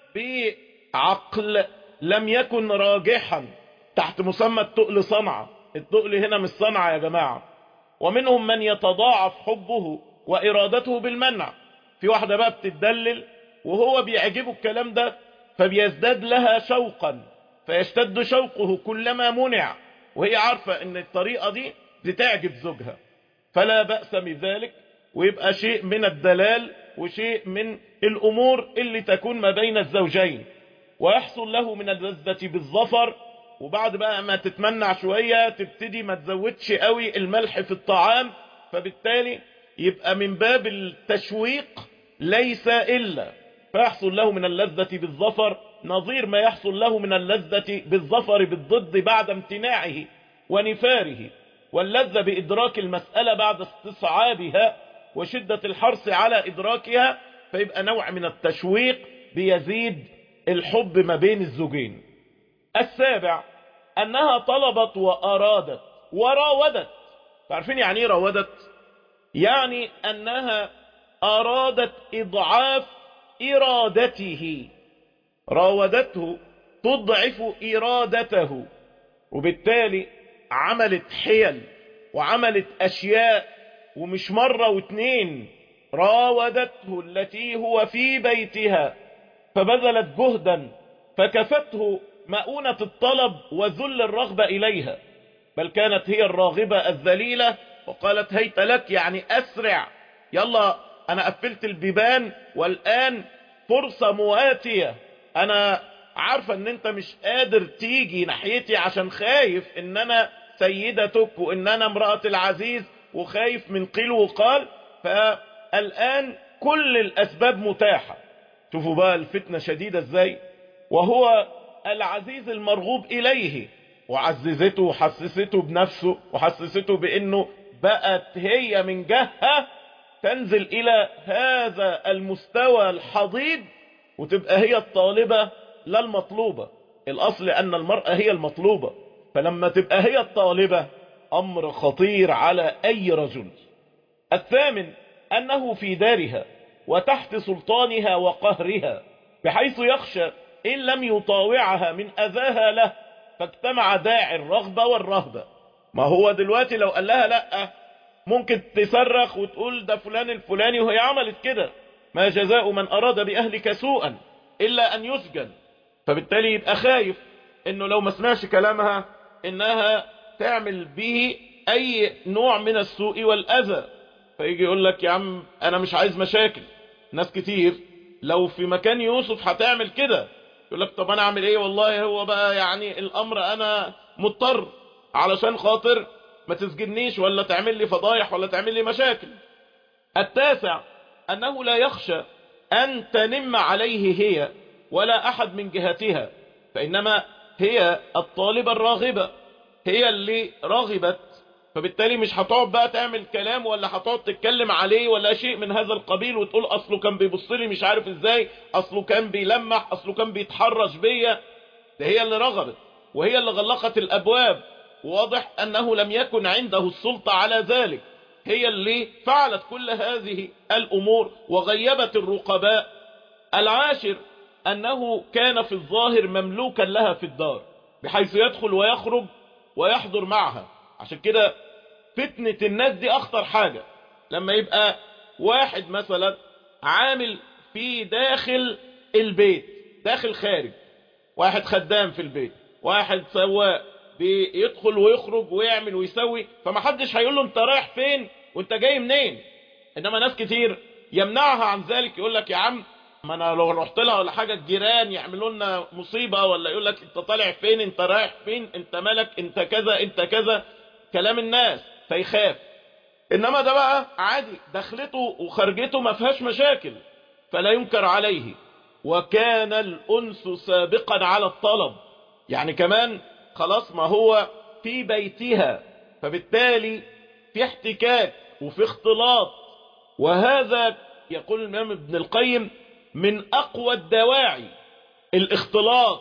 بعقل لم يكن راجحا تحت مسمى التقل صنعة التقل هنا مش صنعة يا جماعة ومنهم من يتضاعف حبه وإرادته بالمنع في واحدة بقى بتدلل وهو بيعجبه الكلام ده فبيزداد لها شوقا فيشتد شوقه كلما منع وهي عارفة ان الطريقة دي بتعجب زوجها فلا بأس من ذلك ويبقى شيء من الدلال وشيء من الأمور اللي تكون ما بين الزوجين ويحصل له من اللذة بالظفر وبعد بقى ما تتمنع شوية تبتدي ما تزودش قوي الملح في الطعام فبالتالي يبقى من باب التشويق ليس إلا فيحصل له من اللذة بالظفر نظير ما يحصل له من اللذة بالظفر بالضد بعد امتناعه ونفاره واللذة بإدراك المسألة بعد استصعابها وشدة الحرص على إدراكها فيبقى نوع من التشويق بيزيد الحب ما بين الزوجين السابع أنها طلبت وأرادت وراودت تعرفين يعني ايه راودت يعني أنها أرادت إضعاف إرادته راودته تضعف إرادته وبالتالي عملت حيل وعملت أشياء ومش مرة واتنين راودته التي هو في بيتها فبذلت جهدا فكفته مؤونة الطلب وذل الرغبة إليها بل كانت هي الراغبة الذليلة وقالت هيت لك يعني أسرع يلا أنا قفلت البيبان والآن فرصة مواتية أنا عارفة أن أنت مش قادر تيجي ناحيتي عشان خايف أن أنا سيدتك وأن أنا امرأة العزيز وخايف من قيل وقال فالآن كل الأسباب متاحة شوفوا بقى الفتنة شديدة ازاي وهو العزيز المرغوب إليه وعززته وحسسته بنفسه وحسسته بأنه بقت هي من جهة تنزل إلى هذا المستوى الحضيض وتبقى هي الطالبة لا المطلوبة الأصل أن المرأة هي المطلوبة فلما تبقى هي الطالبة أمر خطير على أي رجل الثامن أنه في دارها وتحت سلطانها وقهرها بحيث يخشى إن لم يطاوعها من أذاها له فاجتمع داعي الرغبة والرهبة ما هو دلوقتي لو قال لها لأ ممكن تصرخ وتقول ده فلان الفلاني وهي عملت كده ما جزاء من أراد بأهلك سوءا إلا أن يسجن فبالتالي يبقى خايف إنه لو ما سمعش كلامها إنها تعمل به أي نوع من السوء والأذى فيجي يقول لك يا عم أنا مش عايز مشاكل ناس كتير لو في مكان يوسف هتعمل كده يقول لك طب انا اعمل ايه والله هو بقى يعني الامر انا مضطر علشان خاطر ما تسجنيش ولا تعمل لي فضايح ولا تعمل لي مشاكل التاسع انه لا يخشى ان تنم عليه هي ولا احد من جهتها فانما هي الطالبة الراغبة هي اللي راغبت فبالتالي مش هتقعد بقى تعمل كلام ولا هتقعد تتكلم عليه ولا شيء من هذا القبيل وتقول اصله كان بيبص لي مش عارف ازاي اصله كان بيلمح اصله كان بيتحرش بيا ده هي اللي رغبت وهي اللي غلقت الابواب واضح انه لم يكن عنده السلطة على ذلك هي اللي فعلت كل هذه الامور وغيبت الرقباء العاشر انه كان في الظاهر مملوكا لها في الدار بحيث يدخل ويخرج ويحضر معها عشان كده فتنة الناس دي اخطر حاجة لما يبقى واحد مثلا عامل في داخل البيت داخل خارج واحد خدام في البيت واحد سواق بيدخل ويخرج ويعمل ويسوي فمحدش هيقول له انت رايح فين وانت جاي منين انما ناس كتير يمنعها عن ذلك يقول لك يا عم ما انا لو رحت لها ولا حاجة الجيران يعملوا لنا مصيبة ولا يقول لك انت طالع فين انت رايح فين انت مالك انت كذا انت كذا كلام الناس فيخاف انما ده بقى عادي دخلته وخرجته ما فيهاش مشاكل فلا ينكر عليه وكان الانس سابقا على الطلب يعني كمان خلاص ما هو في بيتها فبالتالي في احتكاك وفي اختلاط وهذا يقول الامام ابن القيم من اقوى الدواعي الاختلاط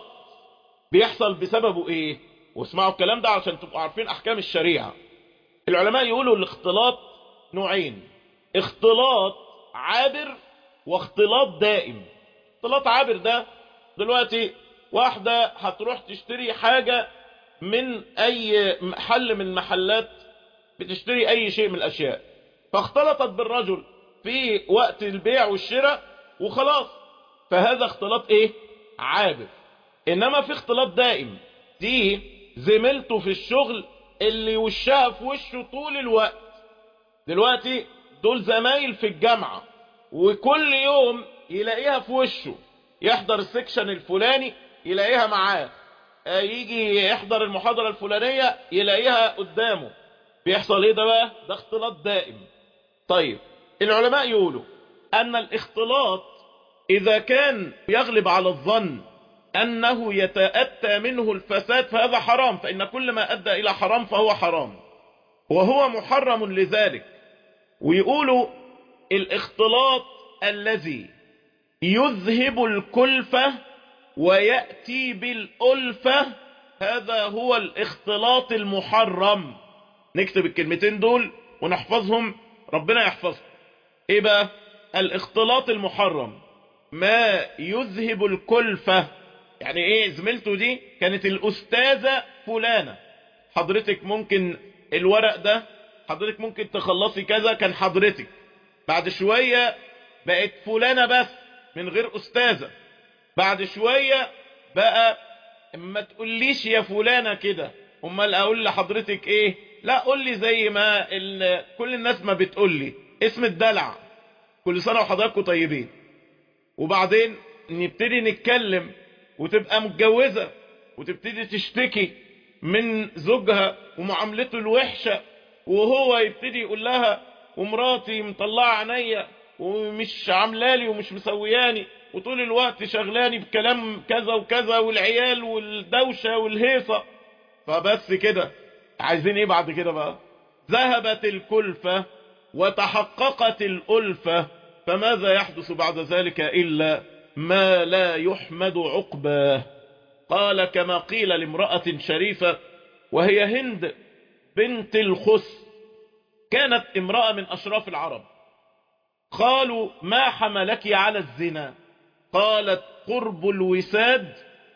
بيحصل بسببه ايه واسمعوا الكلام ده عشان تبقوا عارفين احكام الشريعة العلماء يقولوا الاختلاط نوعين اختلاط عابر واختلاط دائم اختلاط عابر ده دلوقتي واحدة هتروح تشتري حاجة من اي محل من المحلات بتشتري اي شيء من الاشياء فاختلطت بالرجل في وقت البيع والشراء وخلاص فهذا اختلاط ايه عابر انما في اختلاط دائم دي زميلته في الشغل اللي وشها في وشه طول الوقت دلوقتي دول زمايل في الجامعة وكل يوم يلاقيها في وشه يحضر السكشن الفلاني يلاقيها معاه يجي يحضر المحاضرة الفلانية يلاقيها قدامه بيحصل ايه ده بقى ده اختلاط دائم طيب العلماء يقولوا ان الاختلاط اذا كان يغلب على الظن انه يتأتى منه الفساد فهذا حرام فان كل ما ادى الى حرام فهو حرام وهو محرم لذلك ويقولوا الاختلاط الذي يذهب الكلفة ويأتي بالألفة هذا هو الاختلاط المحرم نكتب الكلمتين دول ونحفظهم ربنا يحفظهم ايه بقى الاختلاط المحرم ما يذهب الكلفة يعني ايه زميلته دي كانت الاستاذة فلانة حضرتك ممكن الورق ده حضرتك ممكن تخلصي كذا كان حضرتك بعد شوية بقت فلانة بس من غير استاذة بعد شوية بقى ما تقوليش يا فلانة كده امال اقول لحضرتك ايه لا قول لي زي ما كل الناس ما بتقول لي اسم الدلع كل سنة وحضراتكم طيبين وبعدين نبتدي نتكلم وتبقى متجوزة وتبتدي تشتكي من زوجها ومعاملته الوحشة وهو يبتدي يقول لها ومراتي مطلعة عينيا ومش عاملالي ومش مسوياني وطول الوقت شغلاني بكلام كذا وكذا والعيال والدوشة والهيصة فبس كده عايزين ايه بعد كده بقى ذهبت الكلفة وتحققت الألفة فماذا يحدث بعد ذلك إلا ما لا يحمد عقباه قال كما قيل لامرأة شريفة وهي هند بنت الخس كانت امرأة من أشراف العرب قالوا ما حملك على الزنا قالت قرب الوساد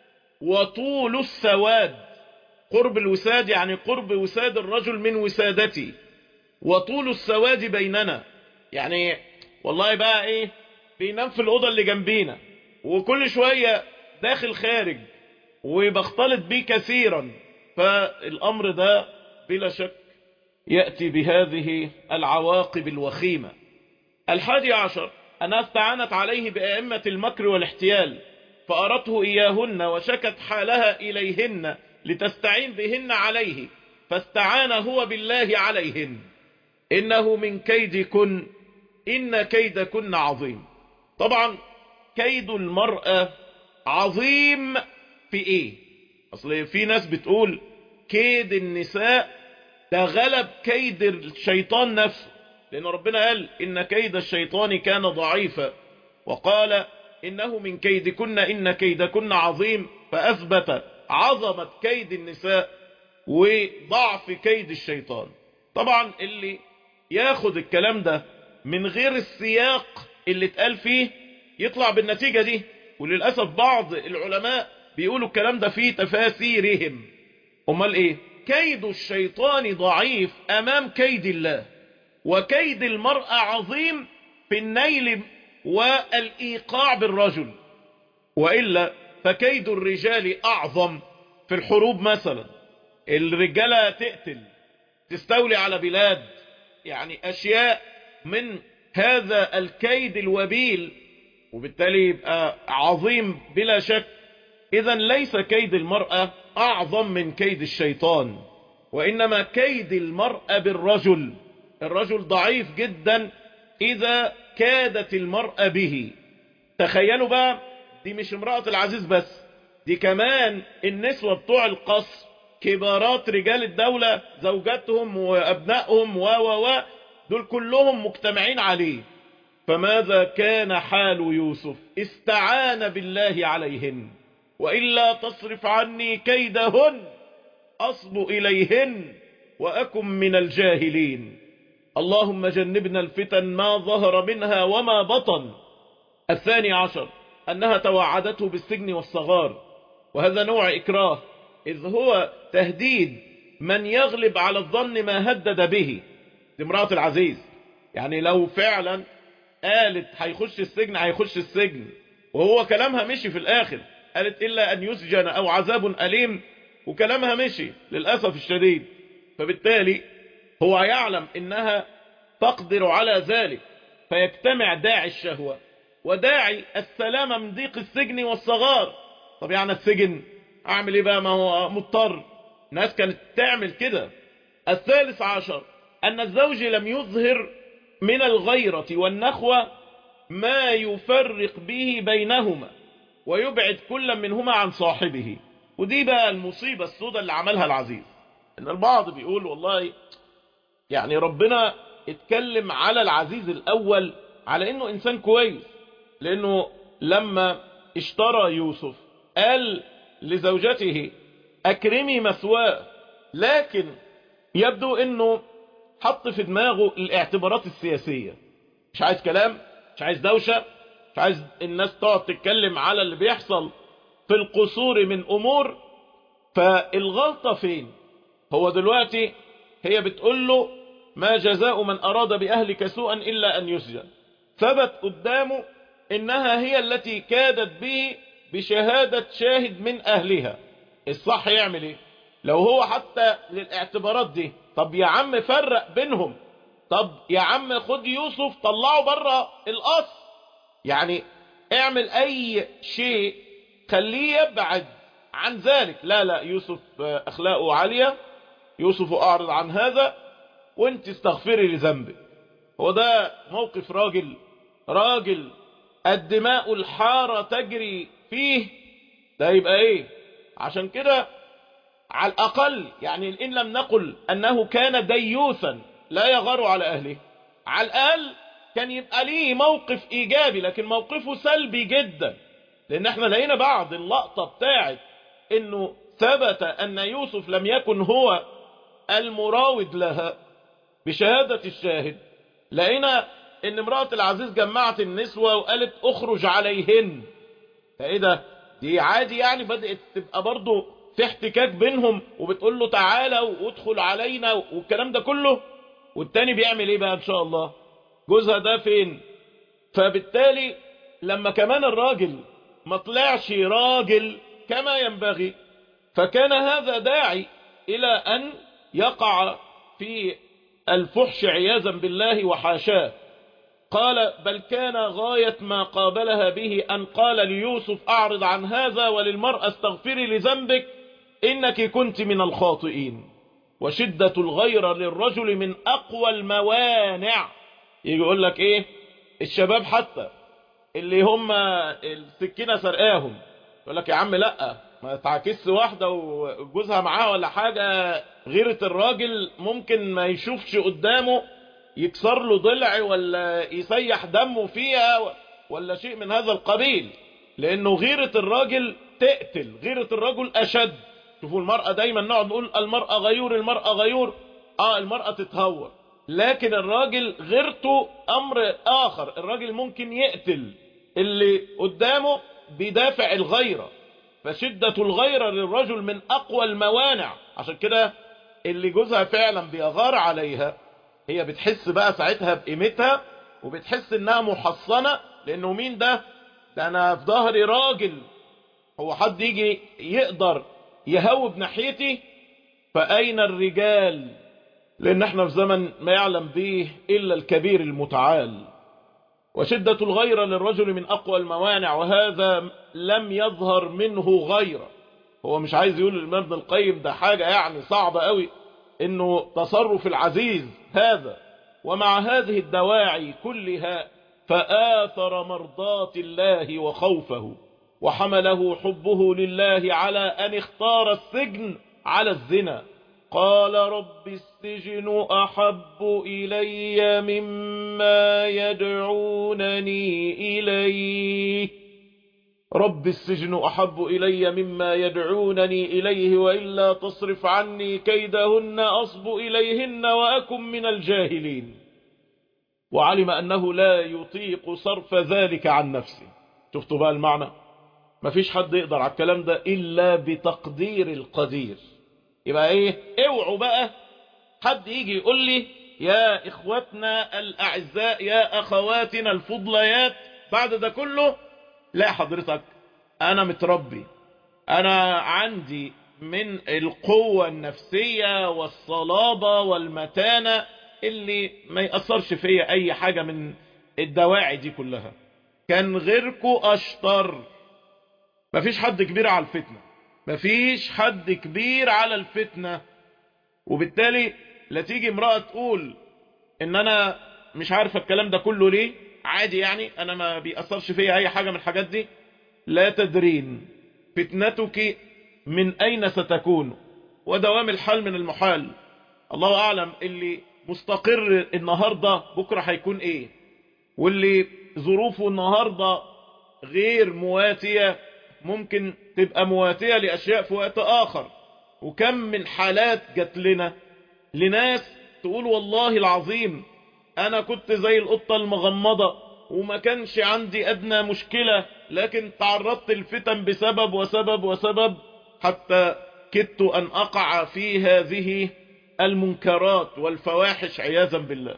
وطول السواد قرب الوساد يعني قرب وساد الرجل من وسادتي وطول السواد بيننا يعني والله بقى ايه بينام في الأوضة اللي جنبينا وكل شوية داخل خارج وبختلط بيه كثيرا فالأمر ده بلا شك يأتي بهذه العواقب الوخيمة الحادي عشر أنها استعانت عليه بأئمة المكر والاحتيال فأرته إياهن وشكت حالها إليهن لتستعين بهن عليه فاستعان هو بالله عليهن إنه من كيدكن إن كيدكن عظيم طبعا كيد المرأة عظيم في إيه أصل في ناس بتقول كيد النساء ده غلب كيد الشيطان نفسه لأن ربنا قال إن كيد الشيطان كان ضعيفا وقال إنه من كيدكن إن كيدكن عظيم فأثبت عظمة كيد النساء وضعف كيد الشيطان طبعا اللي ياخد الكلام ده من غير السياق اللي اتقال فيه يطلع بالنتيجة دي وللأسف بعض العلماء بيقولوا الكلام ده في تفاسيرهم امال ايه كيد الشيطان ضعيف امام كيد الله وكيد المرأة عظيم في النيل والإيقاع بالرجل وإلا فكيد الرجال أعظم في الحروب مثلا الرجالة تقتل تستولي على بلاد يعني أشياء من هذا الكيد الوبيل وبالتالي يبقى عظيم بلا شك إذا ليس كيد المرأة أعظم من كيد الشيطان وإنما كيد المرأة بالرجل الرجل ضعيف جدا إذا كادت المرأة به تخيلوا بقى دي مش امرأة العزيز بس دي كمان النسوة بتوع القصر كبارات رجال الدولة زوجاتهم وأبنائهم و و و دول كلهم مجتمعين عليه فماذا كان حال يوسف استعان بالله عليهن وإلا تصرف عني كيدهن أصب إليهن وأكن من الجاهلين اللهم جنبنا الفتن ما ظهر منها وما بطن الثاني عشر أنها توعدته بالسجن والصغار وهذا نوع إكراه إذ هو تهديد من يغلب على الظن ما هدد به دي امرأة العزيز يعني لو فعلا قالت هيخش السجن هيخش السجن وهو كلامها مشي في الآخر قالت إلا أن يسجن أو عذاب أليم وكلامها مشي للأسف الشديد فبالتالي هو يعلم إنها تقدر على ذلك فيجتمع داعي الشهوة وداعي السلامة من ضيق السجن والصغار طب يعني السجن أعمل إيه بقى ما هو مضطر ناس كانت تعمل كده الثالث عشر أن الزوج لم يظهر من الغيرة والنخوة ما يفرق به بينهما ويبعد كل منهما عن صاحبه ودي بقى المصيبة السوداء اللي عملها العزيز ان البعض بيقول والله يعني ربنا اتكلم على العزيز الاول على انه انسان كويس لانه لما اشترى يوسف قال لزوجته اكرمي مثواه لكن يبدو انه حط في دماغه الاعتبارات السياسية مش عايز كلام مش عايز دوشة مش عايز الناس تقعد تتكلم على اللي بيحصل في القصور من امور فالغلطة فين هو دلوقتي هي بتقول له ما جزاء من اراد باهلك سوءا الا ان يسجن ثبت قدامه انها هي التي كادت به بشهادة شاهد من اهلها الصح يعمل ايه لو هو حتى للاعتبارات دي طب يا عم فرق بينهم طب يا عم خد يوسف طلعه بره القصر يعني اعمل اي شيء خليه يبعد عن ذلك لا لا يوسف اخلاقه عالية يوسف اعرض عن هذا وانت استغفري لذنبك هو ده موقف راجل راجل الدماء الحارة تجري فيه ده يبقى ايه عشان كده على الأقل يعني إن لم نقل أنه كان ديوثا لا يغار على أهله على الأقل كان يبقى ليه موقف إيجابي لكن موقفه سلبي جدا لأن احنا لقينا بعض اللقطة بتاعت أنه ثبت أن يوسف لم يكن هو المراود لها بشهادة الشاهد لقينا أن امرأة العزيز جمعت النسوة وقالت أخرج عليهن فإيه ده دي عادي يعني بدأت تبقى برضو في احتكاك بينهم وبتقول له تعالى وادخل علينا والكلام ده كله والتاني بيعمل ايه بقى ان شاء الله جوزها ده فين فبالتالي لما كمان الراجل ما طلعش راجل كما ينبغي فكان هذا داعي الى ان يقع في الفحش عياذا بالله وحاشاه قال بل كان غاية ما قابلها به أن قال ليوسف أعرض عن هذا وللمرأة استغفري لذنبك إنك كنت من الخاطئين وشدة الغيرة للرجل من أقوى الموانع يجي يقول لك إيه الشباب حتى اللي هم السكينة سرقاهم يقول لك يا عم لأ ما تعكس واحدة وجوزها معاها ولا حاجة غيرة الراجل ممكن ما يشوفش قدامه يكسر له ضلع ولا يسيح دمه فيها ولا شيء من هذا القبيل لأنه غيرة الراجل تقتل غيرة الرجل أشد شوفوا المرأة دايما نقعد نقول المرأة غيور المرأة غيور اه المرأة تتهور لكن الراجل غيرته أمر آخر الراجل ممكن يقتل اللي قدامه بدافع الغيرة فشدة الغيرة للرجل من أقوى الموانع عشان كده اللي جوزها فعلا بيغار عليها هي بتحس بقى ساعتها بقيمتها وبتحس انها محصنة لانه مين ده ده انا في ظهري راجل هو حد يجي يقدر يهوب ناحيتي فأين الرجال لأن احنا في زمن ما يعلم به إلا الكبير المتعال وشدة الغيرة للرجل من أقوى الموانع وهذا لم يظهر منه غيرة هو مش عايز يقول الإمام ابن القيم ده حاجة يعني صعبة قوي إنه تصرف العزيز هذا ومع هذه الدواعي كلها فآثر مرضات الله وخوفه وحمله حبه لله على أن اختار السجن على الزنا قال رب السجن أحب إلي مما يدعونني إليه رب السجن أحب إلي مما يدعونني إليه وإلا تصرف عني كيدهن أصب إليهن وأكن من الجاهلين وعلم أنه لا يطيق صرف ذلك عن نفسه شفتوا بقى المعنى مفيش حد يقدر على الكلام ده إلا بتقدير القدير يبقى ايه اوعوا بقى حد يجي يقول لي يا اخواتنا الاعزاء يا اخواتنا الفضليات بعد ده كله لا حضرتك انا متربي انا عندي من القوة النفسية والصلابة والمتانة اللي ما يأثرش فيا اي حاجة من الدواعي دي كلها كان غيركو اشطر مفيش حد كبير على الفتنة مفيش حد كبير على الفتنة وبالتالي لا تيجي امرأة تقول ان انا مش عارفة الكلام ده كله ليه عادي يعني انا ما بيأثرش فيا اي حاجة من الحاجات دي لا تدرين فتنتك من اين ستكون ودوام الحال من المحال الله اعلم اللي مستقر النهاردة بكرة هيكون ايه واللي ظروفه النهاردة غير مواتية ممكن تبقى مواتية لأشياء في وقت آخر وكم من حالات جات لنا لناس تقول والله العظيم أنا كنت زي القطة المغمضة وما كانش عندي أدنى مشكلة لكن تعرضت الفتن بسبب وسبب وسبب حتى كدت أن أقع في هذه المنكرات والفواحش عياذا بالله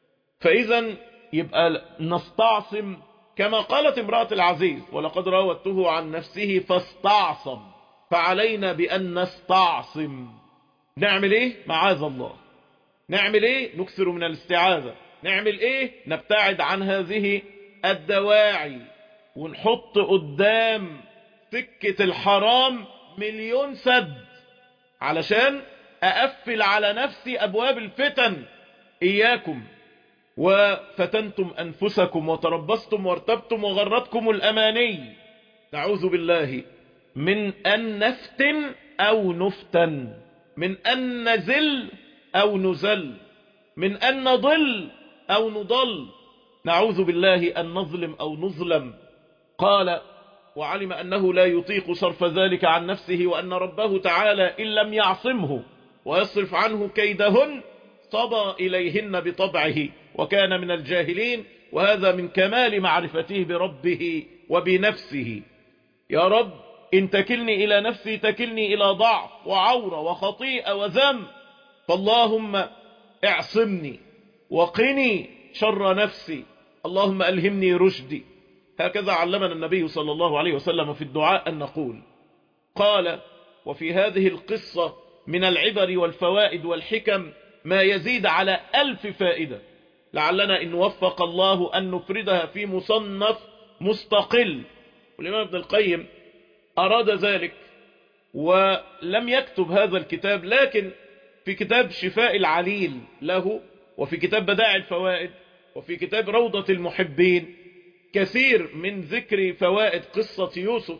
فإذا يبقى نستعصم كما قالت امرأة العزيز ولقد راودته عن نفسه فاستعصم فعلينا بأن نستعصم نعمل ايه معاذ الله نعمل ايه نكثر من الاستعاذة نعمل ايه نبتعد عن هذه الدواعي ونحط قدام سكة الحرام مليون سد علشان أقفل على نفسي أبواب الفتن إياكم وفتنتم أنفسكم وتربصتم وارتبتم وغرتكم الأماني نعوذ بالله من أن نفتن أو نفتن من أن نزل أو نزل من أن نضل أو نضل نعوذ بالله أن نظلم أو نظلم قال وعلم أنه لا يطيق صرف ذلك عن نفسه وأن ربه تعالى إن لم يعصمه ويصرف عنه كيدهن صبى إليهن بطبعه وكان من الجاهلين وهذا من كمال معرفته بربه وبنفسه يا رب إن تكلني إلى نفسي تكلني إلى ضعف وعورة وخطيئة وذنب فاللهم اعصمني وقني شر نفسي اللهم ألهمني رشدي هكذا علمنا النبي صلى الله عليه وسلم في الدعاء أن نقول قال وفي هذه القصة من العبر والفوائد والحكم ما يزيد على ألف فائدة لعلنا إن وفق الله أن نفردها في مصنف مستقل والإمام ابن القيم أراد ذلك ولم يكتب هذا الكتاب لكن في كتاب شفاء العليل له وفي كتاب بدائع الفوائد وفي كتاب روضة المحبين كثير من ذكر فوائد قصة يوسف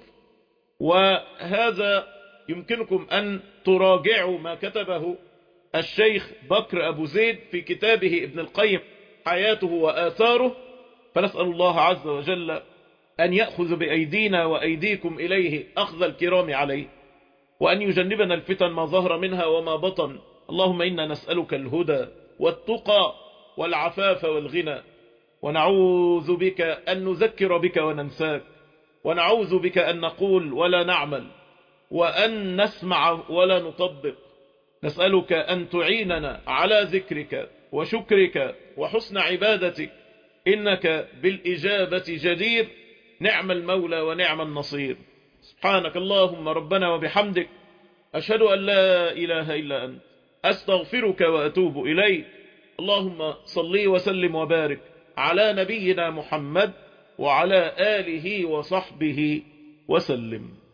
وهذا يمكنكم أن تراجعوا ما كتبه الشيخ بكر أبو زيد في كتابه ابن القيم حياته وآثاره فنسأل الله عز وجل أن يأخذ بأيدينا وأيديكم إليه أخذ الكرام عليه وأن يجنبنا الفتن ما ظهر منها وما بطن اللهم إنا نسألك الهدى والتقى والعفاف والغنى ونعوذ بك أن نذكر بك وننساك ونعوذ بك أن نقول ولا نعمل وأن نسمع ولا نطبق نسألك أن تعيننا على ذكرك وشكرك وحسن عبادتك إنك بالإجابة جدير نعم المولى ونعم النصير سبحانك اللهم ربنا وبحمدك أشهد أن لا إله إلا أنت أستغفرك وأتوب إليك اللهم صلي وسلم وبارك على نبينا محمد وعلى آله وصحبه وسلم